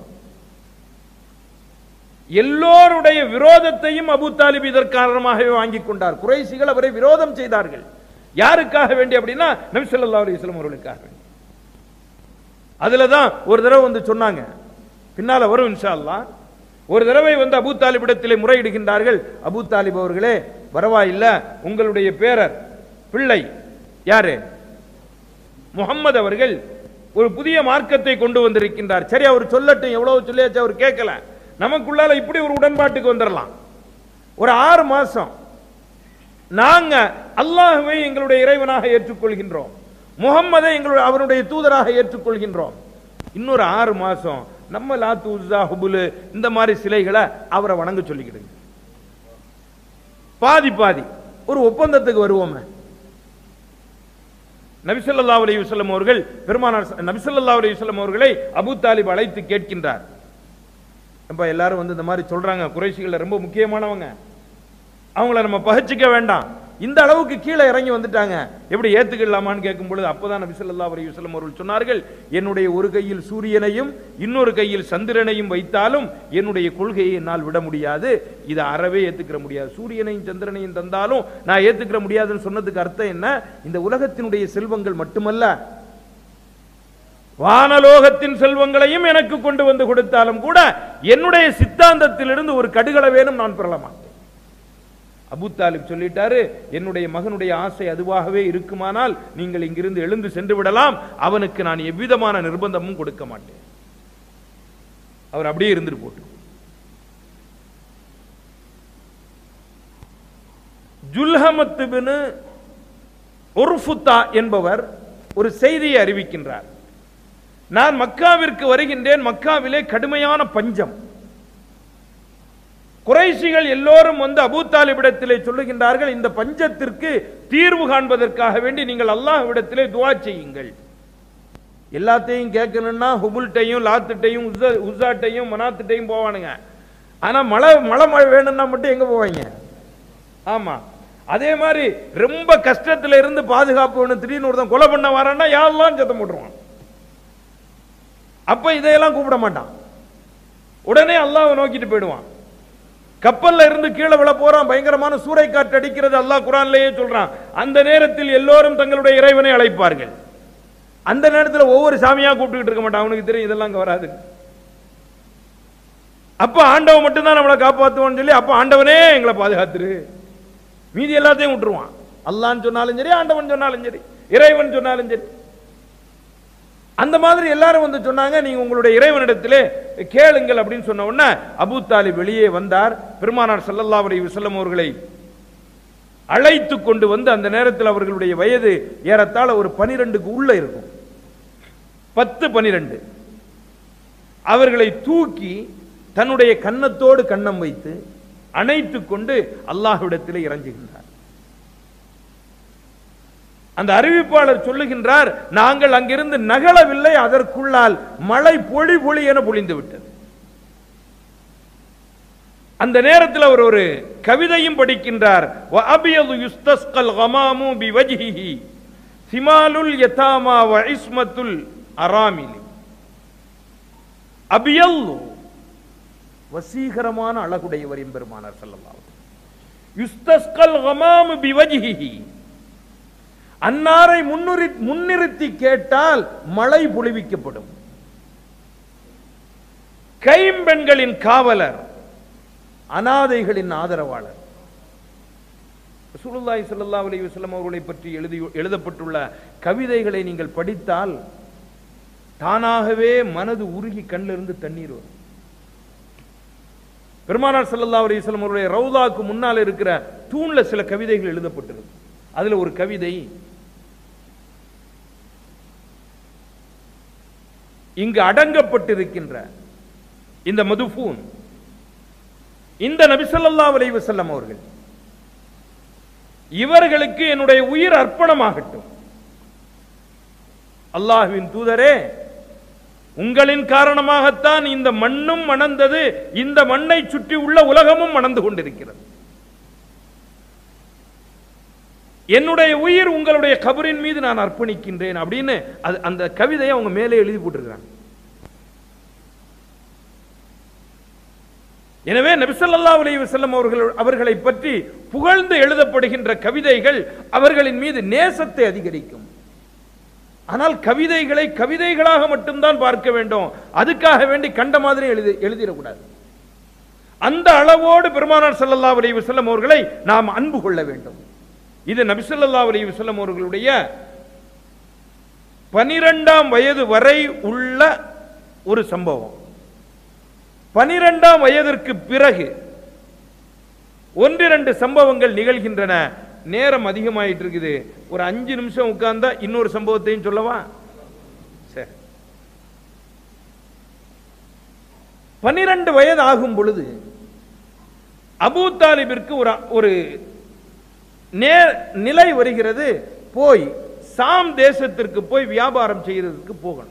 எல்லோருடைய விரோதத்தையும் அபூ தாலிப் இதற்கு காரணமாகவே வாங்கிக் கொண்டார் குறைசிகள் அவரை விரோதம் செய்தார்கள் யாருக்காக வேண்டி அப்படின்னா நபி ஸல்லல்லாஹு அலைஹி வஸல்லம் அவர்களுக்காக வேண்டி அதுல தான் ஒரு தடவை வந்து சொன்னாங்க பின்னால வரும் இன்ஷா அல்லாஹ் ஒரு தடவை வந்து அபூ தாலிபிடத்திலே முறையிடுகின்றார்கள் அபூ தாலிப் அவர்களே பரவாயில்ல உங்களுடைய பேரர் பிள்ளை யாரு முகம்மது அவர்கள் ஒரு புதிய மார்க்கத்தை கொண்டு வந்திருக்கின்றார் சரி அவர் சொல்லட்டும் எவ்வளவு சொல்லியாச்சு அவர் கேட்கல நமக்குள்ளால இப்படி ஒரு உடன்பாட்டுக்கு வந்துடலாம் ஒரு ஆறு மாசம் நாங்க அல்லாஹ்வை எங்களுடைய இறைவனாக ஏற்றுக்கொள்கின்றோம் முகம்மதை எங்களுடைய அவருடைய தூதராக ஏற்றுக்கொள்கின்றோம் இன்னொரு ஆறு மாசம் நம்ம லாத்து உஸ்ஸா ஹுபுலு இந்த மாதிரி சிலைகளை அவரை வணங்க சொல்லிக்கிடுங்க பாதி பாதி ஒரு ஒப்பந்தத்துக்கு வருவோமே நபிசல்லா அலைஹி வஸல்லம் அவர்கள் பெருமானார் நபிசல்லா அலைஹி வஸல்லம் அவர்களை அபூ தாலிப் அழைத்து கேட்கின்றார் அப்ப எல்லாரும் வந்து இந்த மாதிரி சொல்றாங்க குறைஷிகள் ரொம்ப முக்கியமானவங்க அவங்கள நம்ம பகைச்சிக்க வேண்டாம் இந்த அளவுக்கு கீழே இறங்கி வந்துட்டாங்க எப்படி ஏத்துக்கலாமான்னு கேட்கும் பொழுது அப்பதான் நபி ஸல்லல்லாஹு அலைஹி வஸல்லம் அவர்கள் சொன்னார்கள் என்னுடைய ஒரு கையில் சூரியனையும் இன்னொரு கையில் சந்திரனையும் வைத்தாலும் என்னுடைய கொள்கையை என்னால் விட முடியாது இதை அறவே ஏத்துக்கிற முடியாது சூரியனையும் சந்திரனையும் தந்தாலும் நான் ஏத்துக்கிற முடியாதுன்னு சொன்னதுக்கு அர்த்தம் என்ன இந்த உலகத்தினுடைய செல்வங்கள் மட்டுமல்ல வானலோகத்தின் செல்வங்களையும் எனக்கு கொண்டு வந்து கொடுத்தாலும் கூட என்னுடைய சித்தாந்தத்திலிருந்து ஒரு கடுகள வேணும் நான் பெறல மாட்டேன் அபூ தாலிப் சொல்லிட்டாரு என்னுடைய மகனுடைய ஆசை அதுவாகவே இருக்குமானால் நீங்கள் இங்கிருந்து எழுந்து சென்று விடலாம் அவனுக்கு நான் எவ்விதமான நிர்பந்தமும் கொடுக்க மாட்டேன் அவர் அப்படியே இருந்துட்டு போட்டு ஜுல்ஹமத்து பின் உர்ஃபுத்தா என்பவர் ஒரு செய்தியை அறிவிக்கின்றார் நான் மக்காவிற்கு வருகின்றேன் மக்காவிலே கடுமையான பஞ்சம் குறைசிகள் எல்லோரும் வந்து அபூ தாலிபிடத்திலே சொல்லுகின்றார்கள் இந்த பஞ்சத்திற்கு தீர்வு காண்பதற்காக வேண்டி நீங்கள் அல்லாஹ்விடத்திலே துவா செய்யுங்கள் எல்லாத்தையும் கேட்கணும்னா ஹுபுல்ட்டையும் லாத்துட்டையும் உஸ்ஸா- உஸ்ஸாட்டையும் மனாத்துட்டையும் போவானுங்க ஆனா மழை மழை மழை வேணும்னா மட்டும் எங்க போவாங்க ஆமா அதே மாதிரி ரொம்ப கஷ்டத்துல இருந்து பாதுகாப்பு வேணும் திடீர்னு ஒருத்தன் கொலை பண்ண வரான்னா யாரெல்லாம் சத்தம் போட்டுருவான் அப்ப இதையெல்லாம் கூப்பிட மாட்டான் உடனே அல்லாஹ்வை நோக்கிட்டு போயிடுவான் கப்பல்ல இருந்து கீழே விழ போறான் பயங்கரமான சூறைக்காற்று அடிக்கிறது அல்லாஹ் குரான்லயே சொல்றான் அந்த நேரத்தில் எல்லோரும் தங்களுடைய இறைவனை அழைப்பார்கள் அந்த நேரத்தில் ஒவ்வொரு சாமியா கூப்பிட்டுக்கிட்டு இருக்க மாட்டான் அவனுக்கு தெரியும் இதெல்லாம் அங்க வராது அப்ப ஆண்டவன் மட்டும்தான் நம்மளை காப்பாத்துவான்னு சொல்லி அப்ப ஆண்டவனே எங்களை பாதுகாத்துரு மீதி எல்லாத்தையும் விட்டுருவான் அல்லான்னு சொன்னாலும் சரி ஆண்டவன் சொன்னாலும் சரி இறைவன் சொன்னாலும் சரி அந்த மாதிரி எல்லாரும் வந்து சொன்னாங்க நீங்க உங்களுடைய இறைவனிடத்திலே கேளுங்கள் அப்படின்னு சொன்ன உடனே அபூ தாலிப் வெளியே வந்தார் பெருமானார் ஸல்லல்லாஹு அலைஹி வஸல்லம் அவர்களை அழைத்து கொண்டு வந்து அந்த நேரத்தில் அவர்களுடைய வயது ஏறத்தாழ ஒரு பனிரெண்டுக்கு உள்ள இருக்கும் பத்து பனிரெண்டு அவர்களை தூக்கி தன்னுடைய கன்னத்தோடு கன்னம் வைத்து அணைத்துக் கொண்டு அல்லாஹ்விடத்தில் இறங்குகின்றார் அந்த அறிவிப்பாளர் சொல்லுகின்றார் நாங்கள் அங்கிருந்து நகலவில்லை அதற்குள்ளால் மழை பொழி பொழி என பொழிந்து விட்டது அந்த நேரத்தில் அவர் ஒரு கவிதையும் படிக்கின்றார் وَأَبْيَضُ يُسْتَسْقَى الْغَمَامُ بِوَجْهِهِ ثِمَالُ الْيَتَامَى وَعِصْمَةُ الْأَرَامِلِ அபியல் வசீகரமான அழகுடையவர் எம்பெருமானார் ஸல்லல்லாஹு அலைஹி வஸல்லம். யுஸ்தஸ்கல் கமாமு பிவஜ்ஹிஹி அன்னாரை முன்னிறு முன்னிறுத்தி கேட்டால் மழை பொழிவிக்கப்படும் கைம்பெண்களின் காவலர் அனாதைகளின் ஆதரவாளர் ரசூலுல்லாஹி ஸல்லல்லாஹு அலைஹி வஸல்லம் அவர்களை பற்றி எழுதி எழுதப்பட்டுள்ள கவிதைகளை நீங்கள் படித்தால் தானாகவே மனது உருகி கண்ணிலிருந்து தண்ணீர் வரும் பெருமானார் ஸல்லல்லாஹு அலைஹி வஸல்லம் அவருடைய ரவுதாக்கு முன்னால் இருக்கிற தூண்ல சில கவிதைகள் எழுதப்பட்டிருக்கு அதுல ஒரு கவிதை இங்கு அடங்கப்பட்டிருக்கின்ற இந்த மதுஃபூன் இந்த நபிசல்லாஹு அலைஹி வஸல்லம் அவர்கள் இவர்களுக்கு என்னுடைய உயிர் அர்ப்பணமாகட்டும் அல்லாஹ்வின் தூதரே உங்களின் காரணமாகத்தான் இந்த மண்ணும் மணந்தது இந்த மண்ணை சுற்றி உள்ள உலகமும் மணந்து கொண்டிருக்கிறது என்னுடைய உயிர் உங்களுடைய கபரின் மீது நான் அர்ப்பணிக்கின்றேன் அப்படின்னு அது அந்த கவிதையை அவங்க மேலே எழுதி போட்டிருக்கிறாங்க எனவே நபிசல்லாஹு அலைஹி வஸல்லம் அவர்கள் அவர்களை பற்றி புகழ்ந்து எழுதப்படுகின்ற கவிதைகள் அவர்களின் மீது நேசத்தை அதிகரிக்கும் ஆனால் கவிதைகளை கவிதைகளாக மட்டும்தான் பார்க்க வேண்டும் அதுக்காக வேண்டி கண்ட மாதிரி எழுதி எழுதிடக்கூடாது அந்த அளவோடு பெருமானார் ஸல்லல்லாஹு அலைஹி வஸல்லம் அவர்களை நாம் அன்பு கொள்ள வேண்டும் இது நபி ஸல்லல்லாஹு அலைஹி வஸல்லம் அவர்களுடைய பனிரெண்டாம் வயது வரை உள்ள ஒரு சம்பவம் பனிரெண்டாம் வயதிற்கு பிறகு ஒன்றிரண்டு சம்பவங்கள் நிகழ்கின்றன நேரம் அதிகமாயிட்டு இருக்குது ஒரு அஞ்சு நிமிஷம் உட்கார்ந்தா இன்னொரு சம்பவத்தையும் சொல்லவா சரி பனிரெண்டு வயது ஆகும் பொழுது அபூ தாலிபிற்கு ஒரு ஒரு நே நிலை வருகிறது போய் சாம் தேசத்திற்கு போய் வியாபாரம் செய்யறதுக்கு போகணும்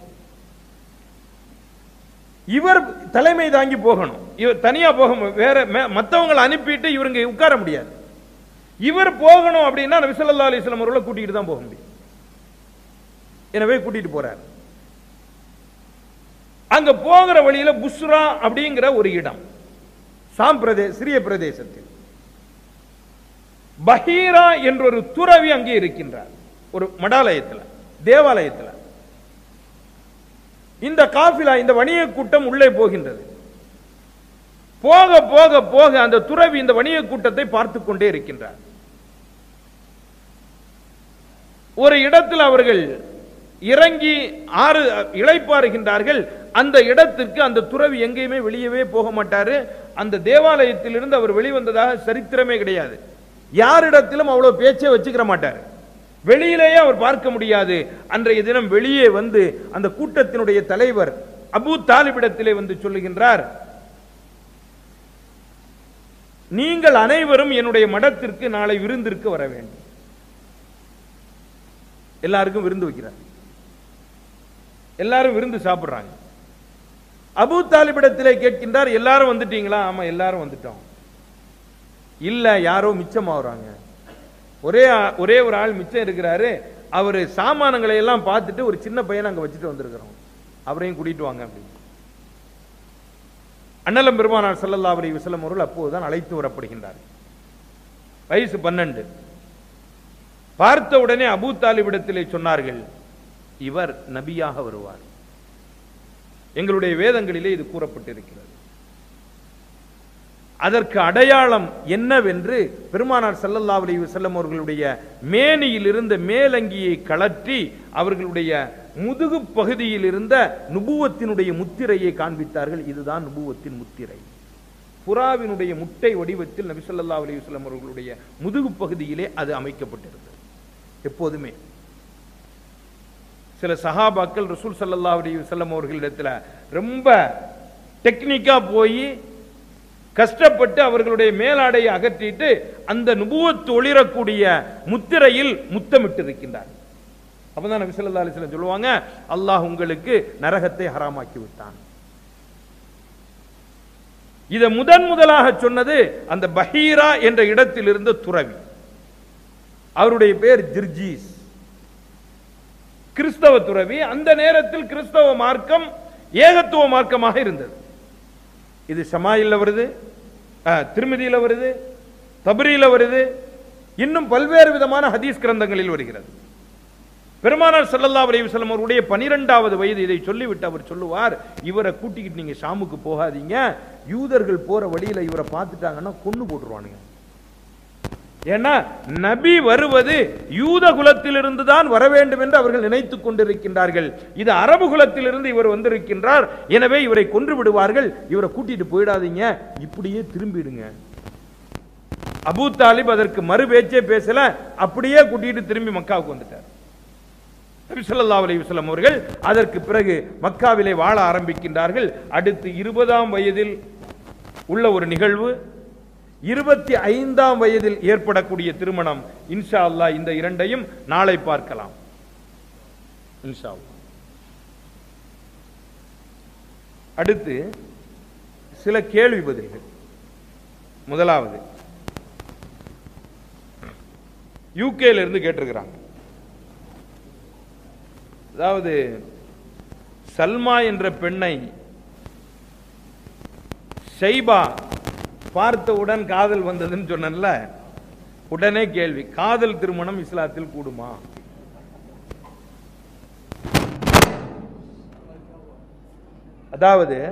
இவர் தலைமை தாங்கி போகணும் இவர் தனியா போக மு- வேற மே- மத்தவங்களை அனுப்பிட்டு இவருங்க உட்கார முடியாது இவர் போகணும் அப்படின்னா நபி ஸல்லல்லாஹு அலைஹி வஸல்லம் அவர்களை கூட்டிட்டு தான் போக முடியும் எனவே கூட்டிட்டு போறார் அங்க போகிற வழியில புஸ்ரா அப்படிங்கிற ஒரு இடம் சாம் பிரதே சிறிய பிரதேசத்தில் பஹீரா என்ற ஒரு துறவி அங்கே இருக்கின்றார் ஒரு மடாலயத்தில் தேவாலயத்தில் இந்த காஃபிலா இந்த வணிக கூட்டம் உள்ளே போகின்றது போக போக போக அந்த துறவி இந்த வணிக கூட்டத்தை பார்த்து கொண்டே இருக்கின்றார் ஒரு இடத்தில் அவர்கள் இறங்கி ஆறு இளைப்பாறுகின்றார்கள் அந்த இடத்திற்கு அந்த துறவி எங்கேயுமே வெளியவே போக மாட்டாரு அந்த தேவாலயத்திலிருந்து அவர் வெளிவந்ததாக சரித்திரமே கிடையாது யாரிடத்திலும் அவ்வளவு பேச்சே வச்சுக்கிற மாட்டார் வெளியிலேயே அவர் பார்க்க முடியாது அன்றைய தினம் வெளியே வந்து அந்த கூட்டத்தினுடைய தலைவர் அபூ தாலிபிடத்திலே வந்து சொல்லுகின்றார் நீங்கள் அனைவரும் என்னுடைய மடத்திற்கு நாளை விருந்திற்கு வர வேண்டும் எல்லாருக்கும் விருந்து வைக்கிறார் எல்லாரும் விருந்து சாப்பிடுறாங்க அபூ தாலிபிடத்திலே கேட்கின்றார் எல்லாரும் வந்துட்டீங்களா ஆமா எல்லாரும் வந்துட்டோம் இல்ல யாரோ மிச்சமாகறாங்க ஒரே ஆ- ஒரே ஒரு ஆள் மிச்சம் இருக்கிறாரு அவரு சாமானங்களை எல்லாம் பார்த்துட்டு ஒரு சின்ன பையனை அங்க வச்சுட்டு வந்திருக்கிறோம் அவரையும் கூட்டிட்டு வாங்க அப்படின்னு அண்ணலம் பெருமானார் ஸல்லல்லாஹு அலைஹி வஸல்லம் அவர்கள் அப்போதுதான் அழைத்து வரப்படுகின்றார் வயசு பன்னெண்டு பார்த்த உடனே அபூ தாலிபிடத்திலே சொன்னார்கள் இவர் நபியாக வருவார் எங்களுடைய வேதங்களிலே இது கூறப்பட்டிருக்கிறது அதற்கு அடையாளம் என்னவென்று பெருமானார் ஸல்லல்லாஹு அலைஹி வஸல்லம் அவர்களுடைய மேனியில் இருந்த மேலங்கியை கழற்றி அவர்களுடைய முதுகு பகுதியில் இருந்த நுபுவத்தினுடைய முத்திரையை காண்பித்தார்கள் இதுதான் நுபுவத்தின் முத்திரை புறாவினுடைய முட்டை வடிவத்தில் நபி ஸல்லல்லாஹு அலைஹி வஸல்லம் அவர்களுடைய முதுகு பகுதியிலே அது அமைக்கப்பட்டிருந்தது எப்போதுமே சில சஹாபாக்கள் ரசூல் ஸல்லல்லாஹு அலைஹி வஸல்லம் அவர்களிடத்துல ரொம்ப டெக்னிக்கா போய் கஷ்டப்பட்டு அவர்களுடைய மேலாடையை அகற்றிட்டு அந்த நுபுவத்து ஒளிரக்கூடிய முத்திரையில் முத்தமிட்டு இருக்கின்றார் அப்பதான் நபி ஸல்லல்லாஹு அலைஹி வஸல்லம் சொல்லுவாங்க அல்லாஹ் உங்களுக்கு நரகத்தை ஹராமாக்கி விட்டான் இதை முதன் முதலாக சொன்னது அந்த பஹீரா என்ற இடத்தில் இருந்த துறவி அவருடைய பேர் ஜிர்ஜீஸ் கிறிஸ்தவ துறவி அந்த நேரத்தில் கிறிஸ்தவ மார்க்கம் ஏகத்துவ மார்க்கமாக இருந்தது இது ஷமாயில்ல வருது அஹ், திருமதியில வருது தபரியில வருது இன்னும் பல்வேறு விதமான ஹதீஸ் கிரந்தங்களில் வருகிறது பெருமானார் ஸல்லல்லாஹு அலைஹி வஸல்லம் அவருடைய பனிரெண்டாவது வயது இதை சொல்லிவிட்டு அவர் சொல்லுவார் இவரை கூட்டிக்கிட்டு நீங்க ஷாமுக்கு போகாதீங்க யூதர்கள் போற வழியில இவரை பார்த்துட்டாங்கன்னா கொன்னு போட்டுருவானுங்க ஏன்னா நபி வருவது யூத குலத்திலிருந்து தான் வர வேண்டும் என்று அவர்கள் நினைத்துக் கொண்டிருக்கின்றார்கள் இது அரபு குலத்திலிருந்து இவர் வந்திருக்கின்றார் எனவே இவரை கொன்று விடுவார்கள் இவரை கூட்டிட்டு போயிடாதீங்க இப்படியே திரும்பிடுங்க அபூ தாலிப் அதற்கு மறு பேச்சே பேசல அப்படியே கூட்டிட்டு திரும்பி மக்காவுக்கு வந்துட்டார் நபி ஸல்லல்லாஹு அலைஹி வஸல்லம் அவர்கள் அதற்கு பிறகு மக்காவிலே வாழ ஆரம்பிக்கின்றார்கள் அடுத்து இருபதாம் வயதில் உள்ள ஒரு நிகழ்வு இருபத்தி ஐந்தாம் வயதில் ஏற்படக்கூடிய திருமணம் இன்ஷா அல்லாஹ் இந்த இரண்டையும் நாளை பார்க்கலாம் இன்ஷா அல்லாஹ். அடுத்து சில கேள்வி பதில்கள் முதலாவது யூகேல இருந்து கேட்டிருக்கிறாங்க அதாவது சல்மா என்ற பெண்ணை ஷைபா பார்த்தவுடன் காதல் வந்ததுன்னு சொன்னேன்ல உடனே கேள்வி காதல் திருமணம் இஸ்லாத்தில் கூடுமா அதாவது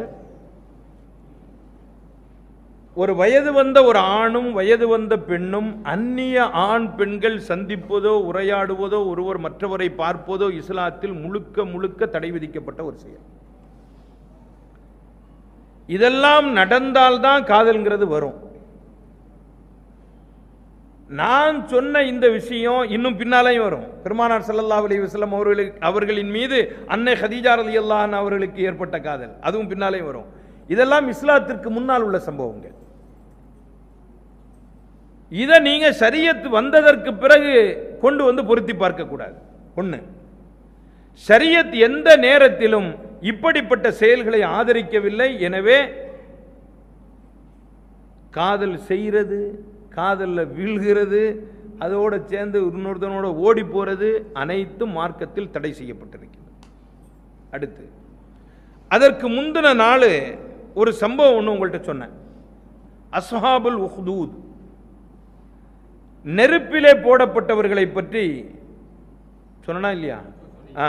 ஒரு வயது வந்த ஒரு ஆணும் வயது வந்த பெண்ணும் அந்நிய ஆண் பெண்கள் சந்திப்பதோ உரையாடுவதோ ஒருவர் மற்றவரை பார்ப்பதோ இஸ்லாத்தில் முழுக்க முழுக்க தடை விதிக்கப்பட்ட ஒரு செயல் இதெல்லாம் நடந்தால்தான் காதல்ங்கிறது வரும் நான் சொன்ன இந்த விஷயம் இன்னும் பின்னாலேயும் வரும் பெருமானார் ஸல்லல்லாஹு அலைஹி வஸல்லம் அவர்களுக்கு அவர்களின் மீது அன்னை ஹதீஜா ரலியல்லாஹு அன்ஹா அவர்களுக்கு ஏற்பட்ட காதல் அதுவும் பின்னாலேயும் வரும் இதெல்லாம் இஸ்லாத்திற்கு முன்னால் உள்ள சம்பவங்கள் இதை நீங்க ஷரியத் வந்ததற்கு பிறகு கொண்டு வந்து பொருத்தி பார்க்க கூடாது ஒண்ணு ஷரியத் எந்த நேரத்திலும் இப்படிப்பட்ட செயல்களை ஆதரிக்கவில்லை எனவே காதல் செய்கிறது காதல்ல வீழ்கிறது அதோட சேர்ந்து இன்னொருத்தனோட ஓடி போறது அனைத்தும் மார்க்கத்தில் தடை செய்யப்பட்டிருக்கிறது அடுத்து அதற்கு முந்தின நாள் ஒரு சம்பவம் ஒன்று உங்கள்கிட்ட சொன்னேன் அஸ்ஹாபுல் உஹ்தூத் நெருப்பிலே போடப்பட்டவர்களை பற்றி சொன்னா இல்லையா ஆ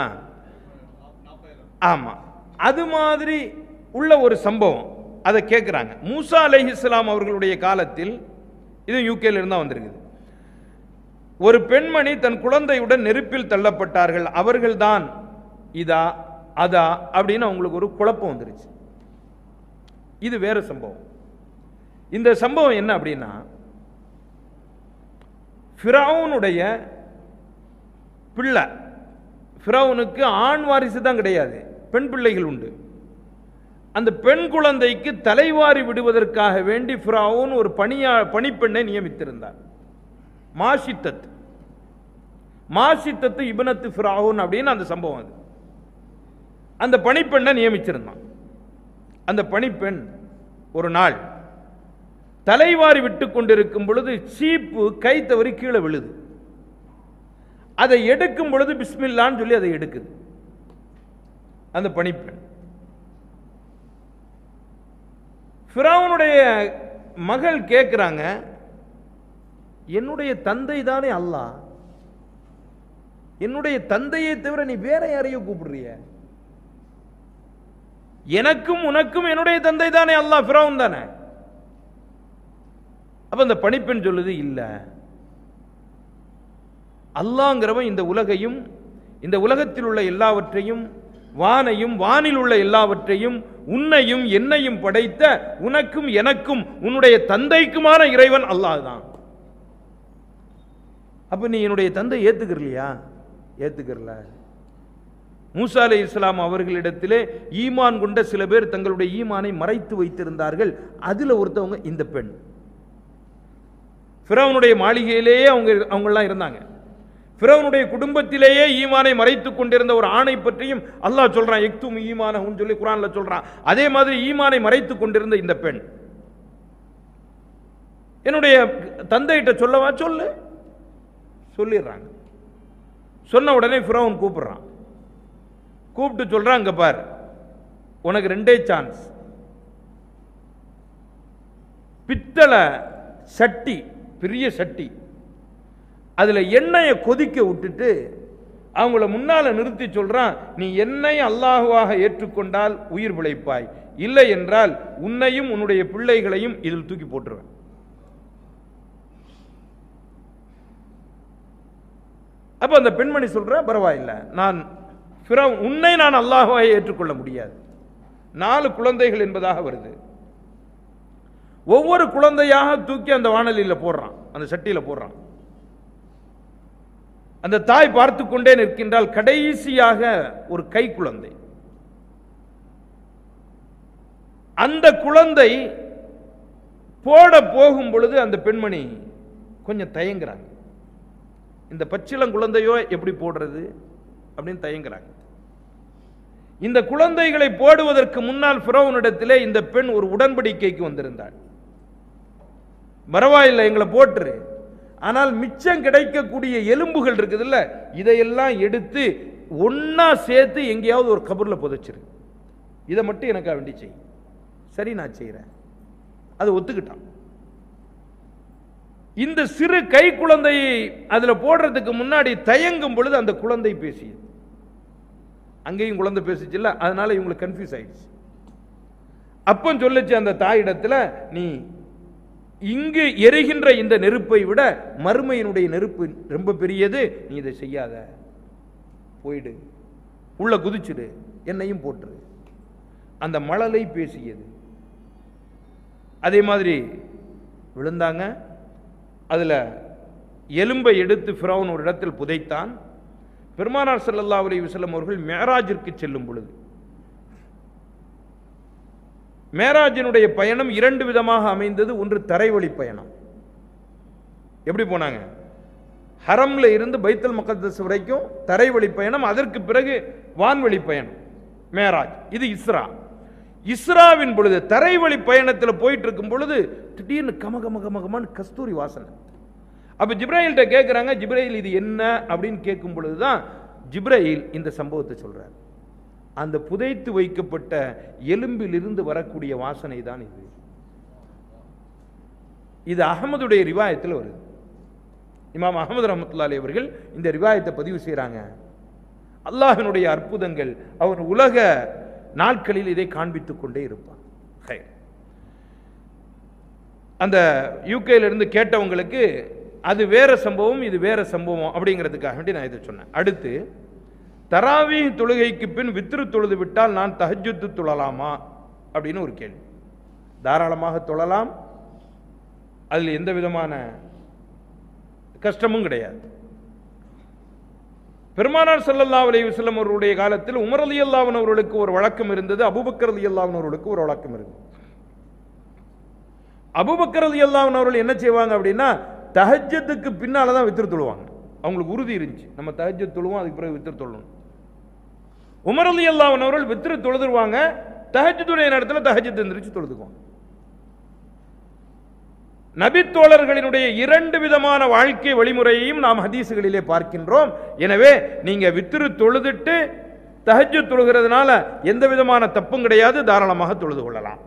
ஆமா அது மாதிரி உள்ள ஒரு சம்பவம் அதை கேட்குறாங்க மூசா அலைஹிஸ்ஸலாம் அவர்களுடைய காலத்தில் இது யூகேல இருந்தா வந்திருக்குது ஒரு பெண்மணி தன் குழந்தையுடன் நெருப்பில் தள்ளப்பட்டார்கள் அவர்கள்தான் இதா அதா அப்படின்னு அவங்களுக்கு ஒரு குழப்பம் வந்துருச்சு இது வேற சம்பவம் இந்த சம்பவம் என்ன அப்படின்னா ஃபிரௌனுடைய பிள்ளை ஃபிரௌனுக்கு ஆண் வாரிசு தான் கிடையாது பெண் பிள்ளைகள் உண்டு அந்த பெண் குழந்தைக்கு தலைவாரி விடுவதற்காக வேண்டி ஃபிரௌன் ஒரு பணியா பணிப்பெண்ணை நியமித்திருந்தார் மாஷித்தத் மாஷித்தத்து இபனத்து ஃபிரௌன் அப்படின்னு அந்த சம்பவம் அது அந்த பணிப்பெண்ணை நியமிச்சிருந்தான் அந்த பணிப்பெண் ஒரு நாள் தலைவாரி விட்டு கொண்டிருக்கும் பொழுது சீப்பு கை தவறி கீழே விழுது அதை எடுக்கும் பொழுது பிஸ்மில்லான்னு சொல்லி அதை எடுக்குது அந்த பணிப்பெண் ஃபிரௌனுடைய மகள் கேட்குறாங்க என்னுடைய தந்தை தானே அல்லாஹ் என்னுடைய தந்தையை தவிர நீ வேற யாரையோ கூப்பிடுறிய எனக்கும் உனக்கும் என்னுடைய தந்தை தானே அல்லாஹ் ஃபிரௌன் தானே அப்ப அந்த பணிப்பெண் சொல்லுது இல்ல அல்லாங்கிறவன் இந்த உலகையும் இந்த உலகத்தில் உள்ள எல்லாவற்றையும் வானையும் வானில் உள்ள எல்லாவற்றையும் உன்னையும் என்னையும் படைத்த உனக்கும் எனக்கும் உன்னுடைய தந்தைக்குமான இறைவன் அல்லாஹ் தான் அப்ப நீ என்னுடைய தந்தை ஏத்துக்கிறலையா ஏத்துக்கிறல மூசா அலை இஸ்லாம் அவர்களிடத்திலே ஈமான் கொண்ட சில பேர் தங்களுடைய ஈமானை மறைத்து வைத்திருந்தார்கள் அதுல ஒருத்தவங்க இந்த பெண் ஃபிரௌனுடைய மாளிகையிலேயே அவங்க அவங்கெல்லாம் இருந்தாங்க ஃபிரௌனுடைய குடும்பத்திலேயே ஈமானை மறைத்துக் கொண்டிருந்த ஒரு ஆணை பற்றியும் அல்லாஹ் சொல்றான் எக்தும் ஈமானஹுன்னு சொல்லி குரான்ல சொல்றான் அதே மாதிரி ஈமானை மறைத்துக் கொண்டிருந்த இந்த பெண் என்னுடைய தந்தைகிட்ட சொல்லவா சொல்லு சொல்லிடுறாங்க சொன்ன உடனே ஃபிரௌன் கூப்பிடுறான் கூப்பிட்டு சொல்றான் இங்க பார் உனக்கு ரெண்டே சான்ஸ் பித்தளை சட்டி பெரிய சட்டி அதுல எண்ணெயை கொதிக்க விட்டுட்டு அவங்கள முன்னால நிறுத்தி சொல்றான் நீ என்னை அல்லாஹுவாக ஏற்றுக்கொண்டால் உயிர் பிழைப்பாய் இல்லை என்றால் உன்னையும் உன்னுடைய பிள்ளைகளையும் இதில் தூக்கி போட்டுருவேன் அப்ப அந்த பெண்மணி சொல்ற பரவாயில்ல நான் ஃபிரௌன் உன்னை நான் அல்லாஹுவாக ஏற்றுக்கொள்ள முடியாது நாலு குழந்தைகள் என்பதாக வருது ஒவ்வொரு குழந்தையாக தூக்கி அந்த வானலியில் போடுறான் அந்த சட்டியில போடுறான் அந்த தாய் பார்த்து கொண்டே நிற்கின்றால் கடைசியாக ஒரு கை குழந்தை அந்த குழந்தை போட போகும் பொழுது அந்த பெண்மணி கொஞ்சம் தயங்குறாங்க இந்த பச்சிளம் குழந்தையோ எப்படி போடுறது அப்படின்னு தயங்குறாங்க இந்த குழந்தைகளை போடுவதற்கு முன்னால் ஃபிரௌனிடத்திலே இந்த பெண் ஒரு உடன்படிக்கைக்கு வந்திருந்தாள் பரவாயில்லை எங்களை போட்டுரு ஆனால் மிச்சம் கிடைக்கக்கூடிய எலும்புகள் இருக்குதுல்ல இதையெல்லாம் எடுத்து ஒண்ணா சேர்த்து எங்கேயாவது ஒரு கபர்ல புதைச்சிரு இதை மட்டும் எனக்கு வேண்டி செய் சரி நான் செய்கிறேன் அது ஒத்துக்கிட்டான் இந்த சிறு கை குழந்தையை அதுல போடுறதுக்கு முன்னாடி தயங்கும் பொழுது அந்த குழந்தை பேசியது அங்கேயும் குழந்தை பேசிச்சுல்ல அதனால இவங்களுக்கு கன்ஃபியூஸ் ஆயிடுச்சு அப்பன் சொல்லுச்சு அந்த தாயிடத்துல நீ இங்கு எரிகின்ற இந்த நெருப்பை விட மறுமையினுடைய நெருப்பு ரொம்ப பெரியது நீ இதை செய்யாத போயிடு உள்ள குதிச்சிடு என்னையும் போட்டுரு அந்த மழலை பேசியது அதே மாதிரி விழுந்தாங்க அதுல எலும்பை எடுத்து ஃபிரௌன் ஒரு இடத்தில் புதைத்தான் பெருமானார் ஸல்லல்லாஹு அலைஹி வஸல்லம் அவர்கள் மேராஜிற்கு செல்லும் பொழுது மேராஜினுடைய பயணம் இரண்டு விதமாக அமைந்தது ஒன்று தரைவழி பயணம் எப்படி போனாங்க ஹரம்ல இருந்து பைத்தல் முகத்தஸ் வரைக்கும் தரைவழி பயணம் அதற்கு பிறகு வான்வழி பயணம் மேராஜ் இது இஸ்ரா இஸ்ராவின் பொழுது தரைவழி பயணத்தில் போயிட்டு இருக்கும் பொழுது திடீர்னு கம கம கம கமன்னு கஸ்தூரி வாசனை அப்ப ஜிப்ராயில்கிட்ட கேட்குறாங்க ஜிப்ராயில் இது என்ன அப்படின்னு கேட்கும் பொழுது தான் ஜிப்ராயில் இந்த சம்பவத்தை சொல்றார் அந்த புதைத்து வைக்கப்பட்ட எலும்பிலிருந்து வரக்கூடிய வாசனை தான் இது இது அகமதுடைய ரிவாயத்தில் வருது இமாம் அகமது ரஹமத்துல்லாலி அவர்கள் இந்த ரிவாயத்தை பதிவு செய்கிறாங்க அல்லாஹினுடைய அற்புதங்கள் அவர் உலக நாட்களில் இதை காண்பித்துக் கொண்டே இருப்பார் ஹை. அந்த யூகேல இருந்து கேட்டவங்களுக்கு அது வேற சம்பவம் இது வேற சம்பவம் அப்படிங்கிறதுக்காக வேண்டி நான் இதை சொன்னேன் அடுத்து தராவி தொழுகைக்கு பின் வித்ரு தொழுது விட்டால் நான் தஹஜ்ஜுத்து தொழலாமா அப்படின்னு ஒரு கேள்வி தாராளமாக தொழலாம் அதில் எந்த விதமான கஷ்டமும் கிடையாது பெருமானார் ஸல்லல்லாஹு அலைஹி வஸல்லம் அவர்களுடைய காலத்தில் உமர் ரலியல்லாஹு அன்ஹு அவர்களுக்கு ஒரு வழக்கம் இருந்தது அபூபக்கர் ரலியல்லாஹு அன்ஹு அவர்களுக்கு ஒரு வழக்கம் இருந்தது அபூபக்கர் ரலியல்லாஹு அன்ஹு அவர்கள் என்ன செய்வாங்க அப்படின்னா தஹஜ்ஜத்துக்கு பின்னால தான் வித்திரு தொழுவாங்க அவங்களுக்கு உறுதி இருந்துச்சு நம்ம தஹஜ்ஜத் தொழுவோம் அதுக்கு பிறகு வித்திரு தொழணும் உமர் ரலியல்லாஹு அன்ஹு அவர்கள் வித்திரு தொழுதுருவாங்க தஹஜ்ஜுடைய நேரத்தில் தஹஜ்ஜத் எந்திரிச்சு தொழுதுக்குவாங்க நபித்தோழர்களினுடைய இரண்டு விதமான வாழ்க்கை வழிமுறையையும் நாம் ஹதீசுகளிலே பார்க்கின்றோம் எனவே நீங்க வித்திரு தொழுதுட்டு தஹஜ்ஜு தொழுகிறதுனால எந்த விதமான தப்பும் கிடையாது தாராளமாக தொழுது கொள்ளலாம்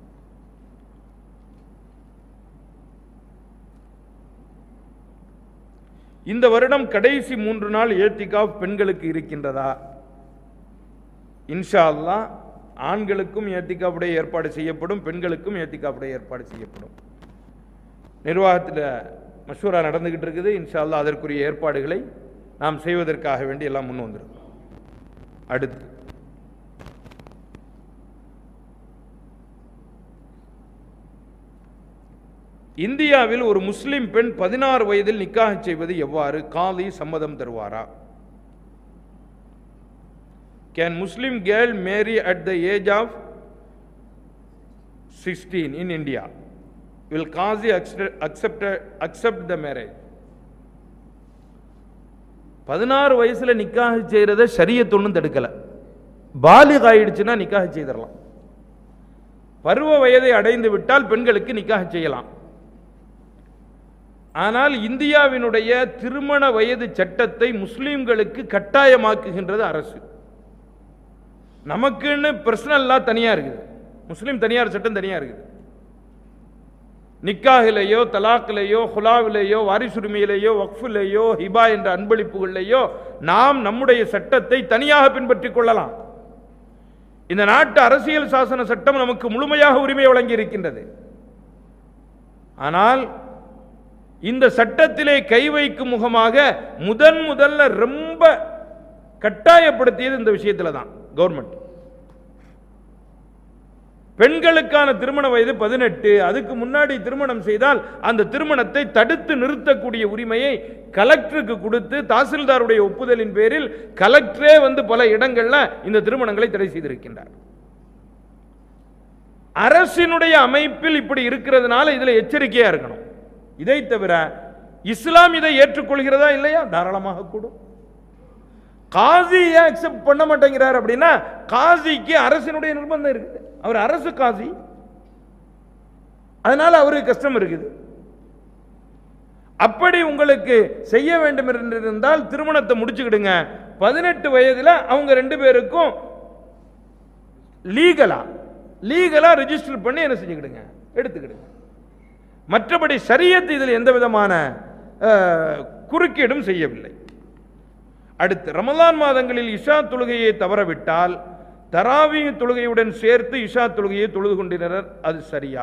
இந்த வருடம் கடைசி மூன்று நாள் ஏத்திகாஃப் பெண்களுக்கு இருக்கின்றதா இன்ஷா அல்லாஹ் ஆண்களுக்கும் ஏத்திகாஃபுடைய ஏற்பாடு செய்யப்படும் பெண்களுக்கும் ஏத்திகாஃபுடைய ஏற்பாடு செய்யப்படும் நிர்வாகத்தில் மஷூரா நடந்துகிட்டு இருக்குது இன்ஷா அல்லாஹ் அதற்குரிய ஏற்பாடுகளை நாம் செய்வதற்காக வேண்டி எல்லாம் முன் வந்திருக்கோம் அடுத்து இந்தியாவில் ஒரு முஸ்லிம் பெண் பதினாறு வயதில் நிக்காஹ் செய்வது எவ்வாறு காதி சம்மதம் தருவாரா can Muslim girl marry at the age of sixteen in India will காசி அக்செப்ட் அக்செப்ட் த மேரேஜ் பதினாறு வயசுல நிக்காக செய்யறத ஷரியத் ஒன்றும் தடுக்கல பாலிக் ஆயிடுச்சுன்னா நிக்காக செய்திடலாம் பருவ வயதை அடைந்து விட்டால் பெண்களுக்கு நிக்காக செய்யலாம் ஆனால் இந்தியாவினுடைய திருமண வயது சட்டத்தை முஸ்லிம்களுக்கு கட்டாயமாக்குகின்றது அரசு நமக்குன்னு பர்சனல் லா தனியா இருக்குது முஸ்லிம் தனியார் சட்டம் தனியா இருக்குது நிக்காகிலேயோ தலாக்கிலேயோ ஹுலாவிலேயோ வாரிசுரிமையிலேயோ வக்ஃபிலேயோ ஹிபா என்ற அன்பளிப்புகளிலேயோ நாம் நம்முடைய சட்டத்தை தனியாக பின்பற்றிக் கொள்ளலாம் இந்த நாட்டு அரசியல் சாசன சட்டம் நமக்கு முழுமையாக உரிமை வழங்கி இருக்கின்றது ஆனால் இந்த சட்டத்திலே கை வைக்கும் முகமாக முதன் முதல்ல ரொம்ப கட்டாயப்படுத்தியது இந்த விஷயத்துல தான் கவர்மெண்ட் பெண்களுக்கான திருமண வயது பதினெட்டு அதுக்கு முன்னாடி திருமணம் செய்தால் அந்த திருமணத்தை தடுத்து நிறுத்தக்கூடிய உரிமையை கலெக்டருக்கு கொடுத்து தாசில்தாருடைய ஒப்புதலின் பேரில் கலெக்டரே வந்து பல இடங்கள்ல இந்த திருமணங்களை தடை செய்திருக்கின்றார் அரசினுடைய அமைப்பில் இப்படி இருக்கிறதுனால இதுல எச்சரிக்கையா இருக்கணும் இதை தவிர இஸ்லாம் இதை ஏற்றுக்கொள்கிறதா இல்லையா தாராளமாக கூடும் காசி ஏன் அக்செப்ட் பண்ண மாட்டேங்கிறார் அப்படின்னா காசிக்கு அரசினுடைய நிர்பந்தம் இருக்குது அவர் அரசு காசி அதனால அவருக்கு கஷ்டம் இருக்குது அப்படி உங்களுக்கு செய்ய வேண்டும் என்று இருந்தால் திருமணத்தை முடிச்சுக்கிடுங்க பதினெட்டு வயதுல அவங்க ரெண்டு பேருக்கும் லீகலா லீகலா ரெஜிஸ்டர் பண்ணி என்ன செஞ்சுக்கிடுங்க எடுத்துக்கிடுங்க மற்றபடி சரியத்து இதில் எந்த விதமான அஹ், குறுக்கீடும் செய்யவில்லை அடுத்து ரமலான் மாதங்களில் இஷா தொழுகையை தவறவிட்டால் தராவி தொழுகையுடன் சேர்த்து இஷா தொழுகையை தொழுது கொண்டிருந்தனர் அது சரியா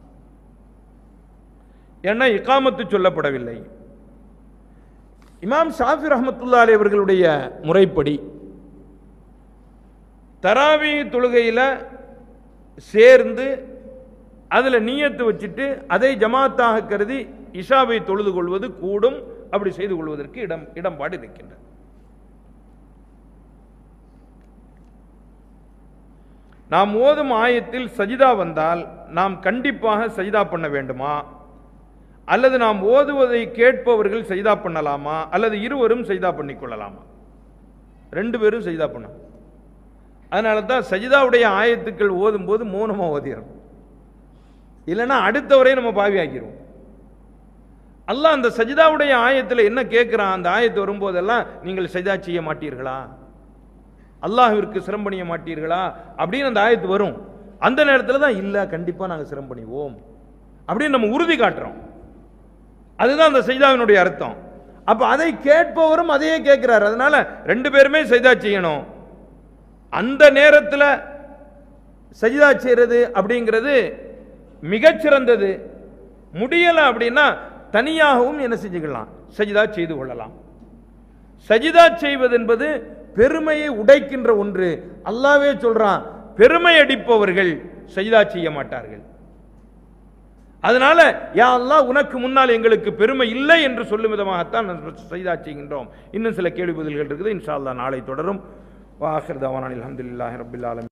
ஏன்னா இகாமத்து சொல்லப்படவில்லை இமாம் ஷாஃபி ரஹமத்துல்லா அலி அவர்களுடைய முறைப்படி தராவி தொழுகையில் சேர்ந்து அதில் நீயத்து வச்சுட்டு அதை ஜமாத்தாக கருதி இஷாவை தொழுது கொள்வது கூடும் அப்படி செய்து கொள்வதற்கு இடம் இடம்பாடு இருக்கின்றது நாம் ஓதும் ஆயத்தில் சஜிதா வந்தால் நாம் கண்டிப்பாக சஜிதா பண்ண வேண்டுமா அல்லது நாம் ஓதுவதை கேட்பவர்கள் சஜிதா பண்ணலாமா அல்லது இருவரும் சஜிதா பண்ணிக்கொள்ளலாமா ரெண்டு பேரும் சஜிதா பண்ணலாம் அதனால தான் சஜிதாவுடைய ஆயத்துக்கள் ஓதும்போது மௌனமாக ஓதிடணும் இல்லைன்னா அடுத்தவரை நம்ம பாவி ஆக்கிடுவோம் அல்லாஹ் அந்த சஜிதாவுடைய ஆயத்தில் என்ன கேட்குறான் அந்த ஆயத்து வரும்போதெல்லாம் நீங்கள் சஜிதா செய்ய மாட்டீர்களா அல்லாஹ்விற்கு சிரம்பணிய மாட்டீர்களா அப்படின்னு அந்த ஆயத்து வரும் அந்த நேரத்தில் தான் இல்லை கண்டிப்பாக நாங்கள் சிரம்பணிவோம் அப்படின்னு நம்ம உறுதி காட்டுறோம் அதுதான் அந்த சைதாவினுடைய அர்த்தம் அப்போ அதை கேட்பவரும் அதையே கேட்கிறார் அதனால ரெண்டு பேருமே சைதா செய்யணும் அந்த நேரத்தில் சஜிதா செய்கிறது அப்படிங்கிறது மிகச்சிறந்தது முடியலை அப்படின்னா தனியாகவும் என்ன செஞ்சுக்கலாம் சஜிதா செய்து கொள்ளலாம் சஜிதா செய்வது என்பது பெருமையை உடைக்கின்ற ஒன்று அல்லாவே சொல்றான் பெருமை அடிப்பவர்கள் சஜிதா செய்ய மாட்டார்கள் அதனால யா அல்லாஹ் உனக்கு முன்னால் எங்களுக்கு பெருமை இல்லை என்று சொல்லும் விதமாகத்தான் நாம் செய்தா செய்கின்றோம் இன்னும் சில கேள்வி பதில்கள் இருக்குது இன்ஷா அல்லாஹ் நாளை தொடரும் வாஹிர் தவானான் அல்ஹம்துலில்லாஹி ரப்பில் ஆலமீன்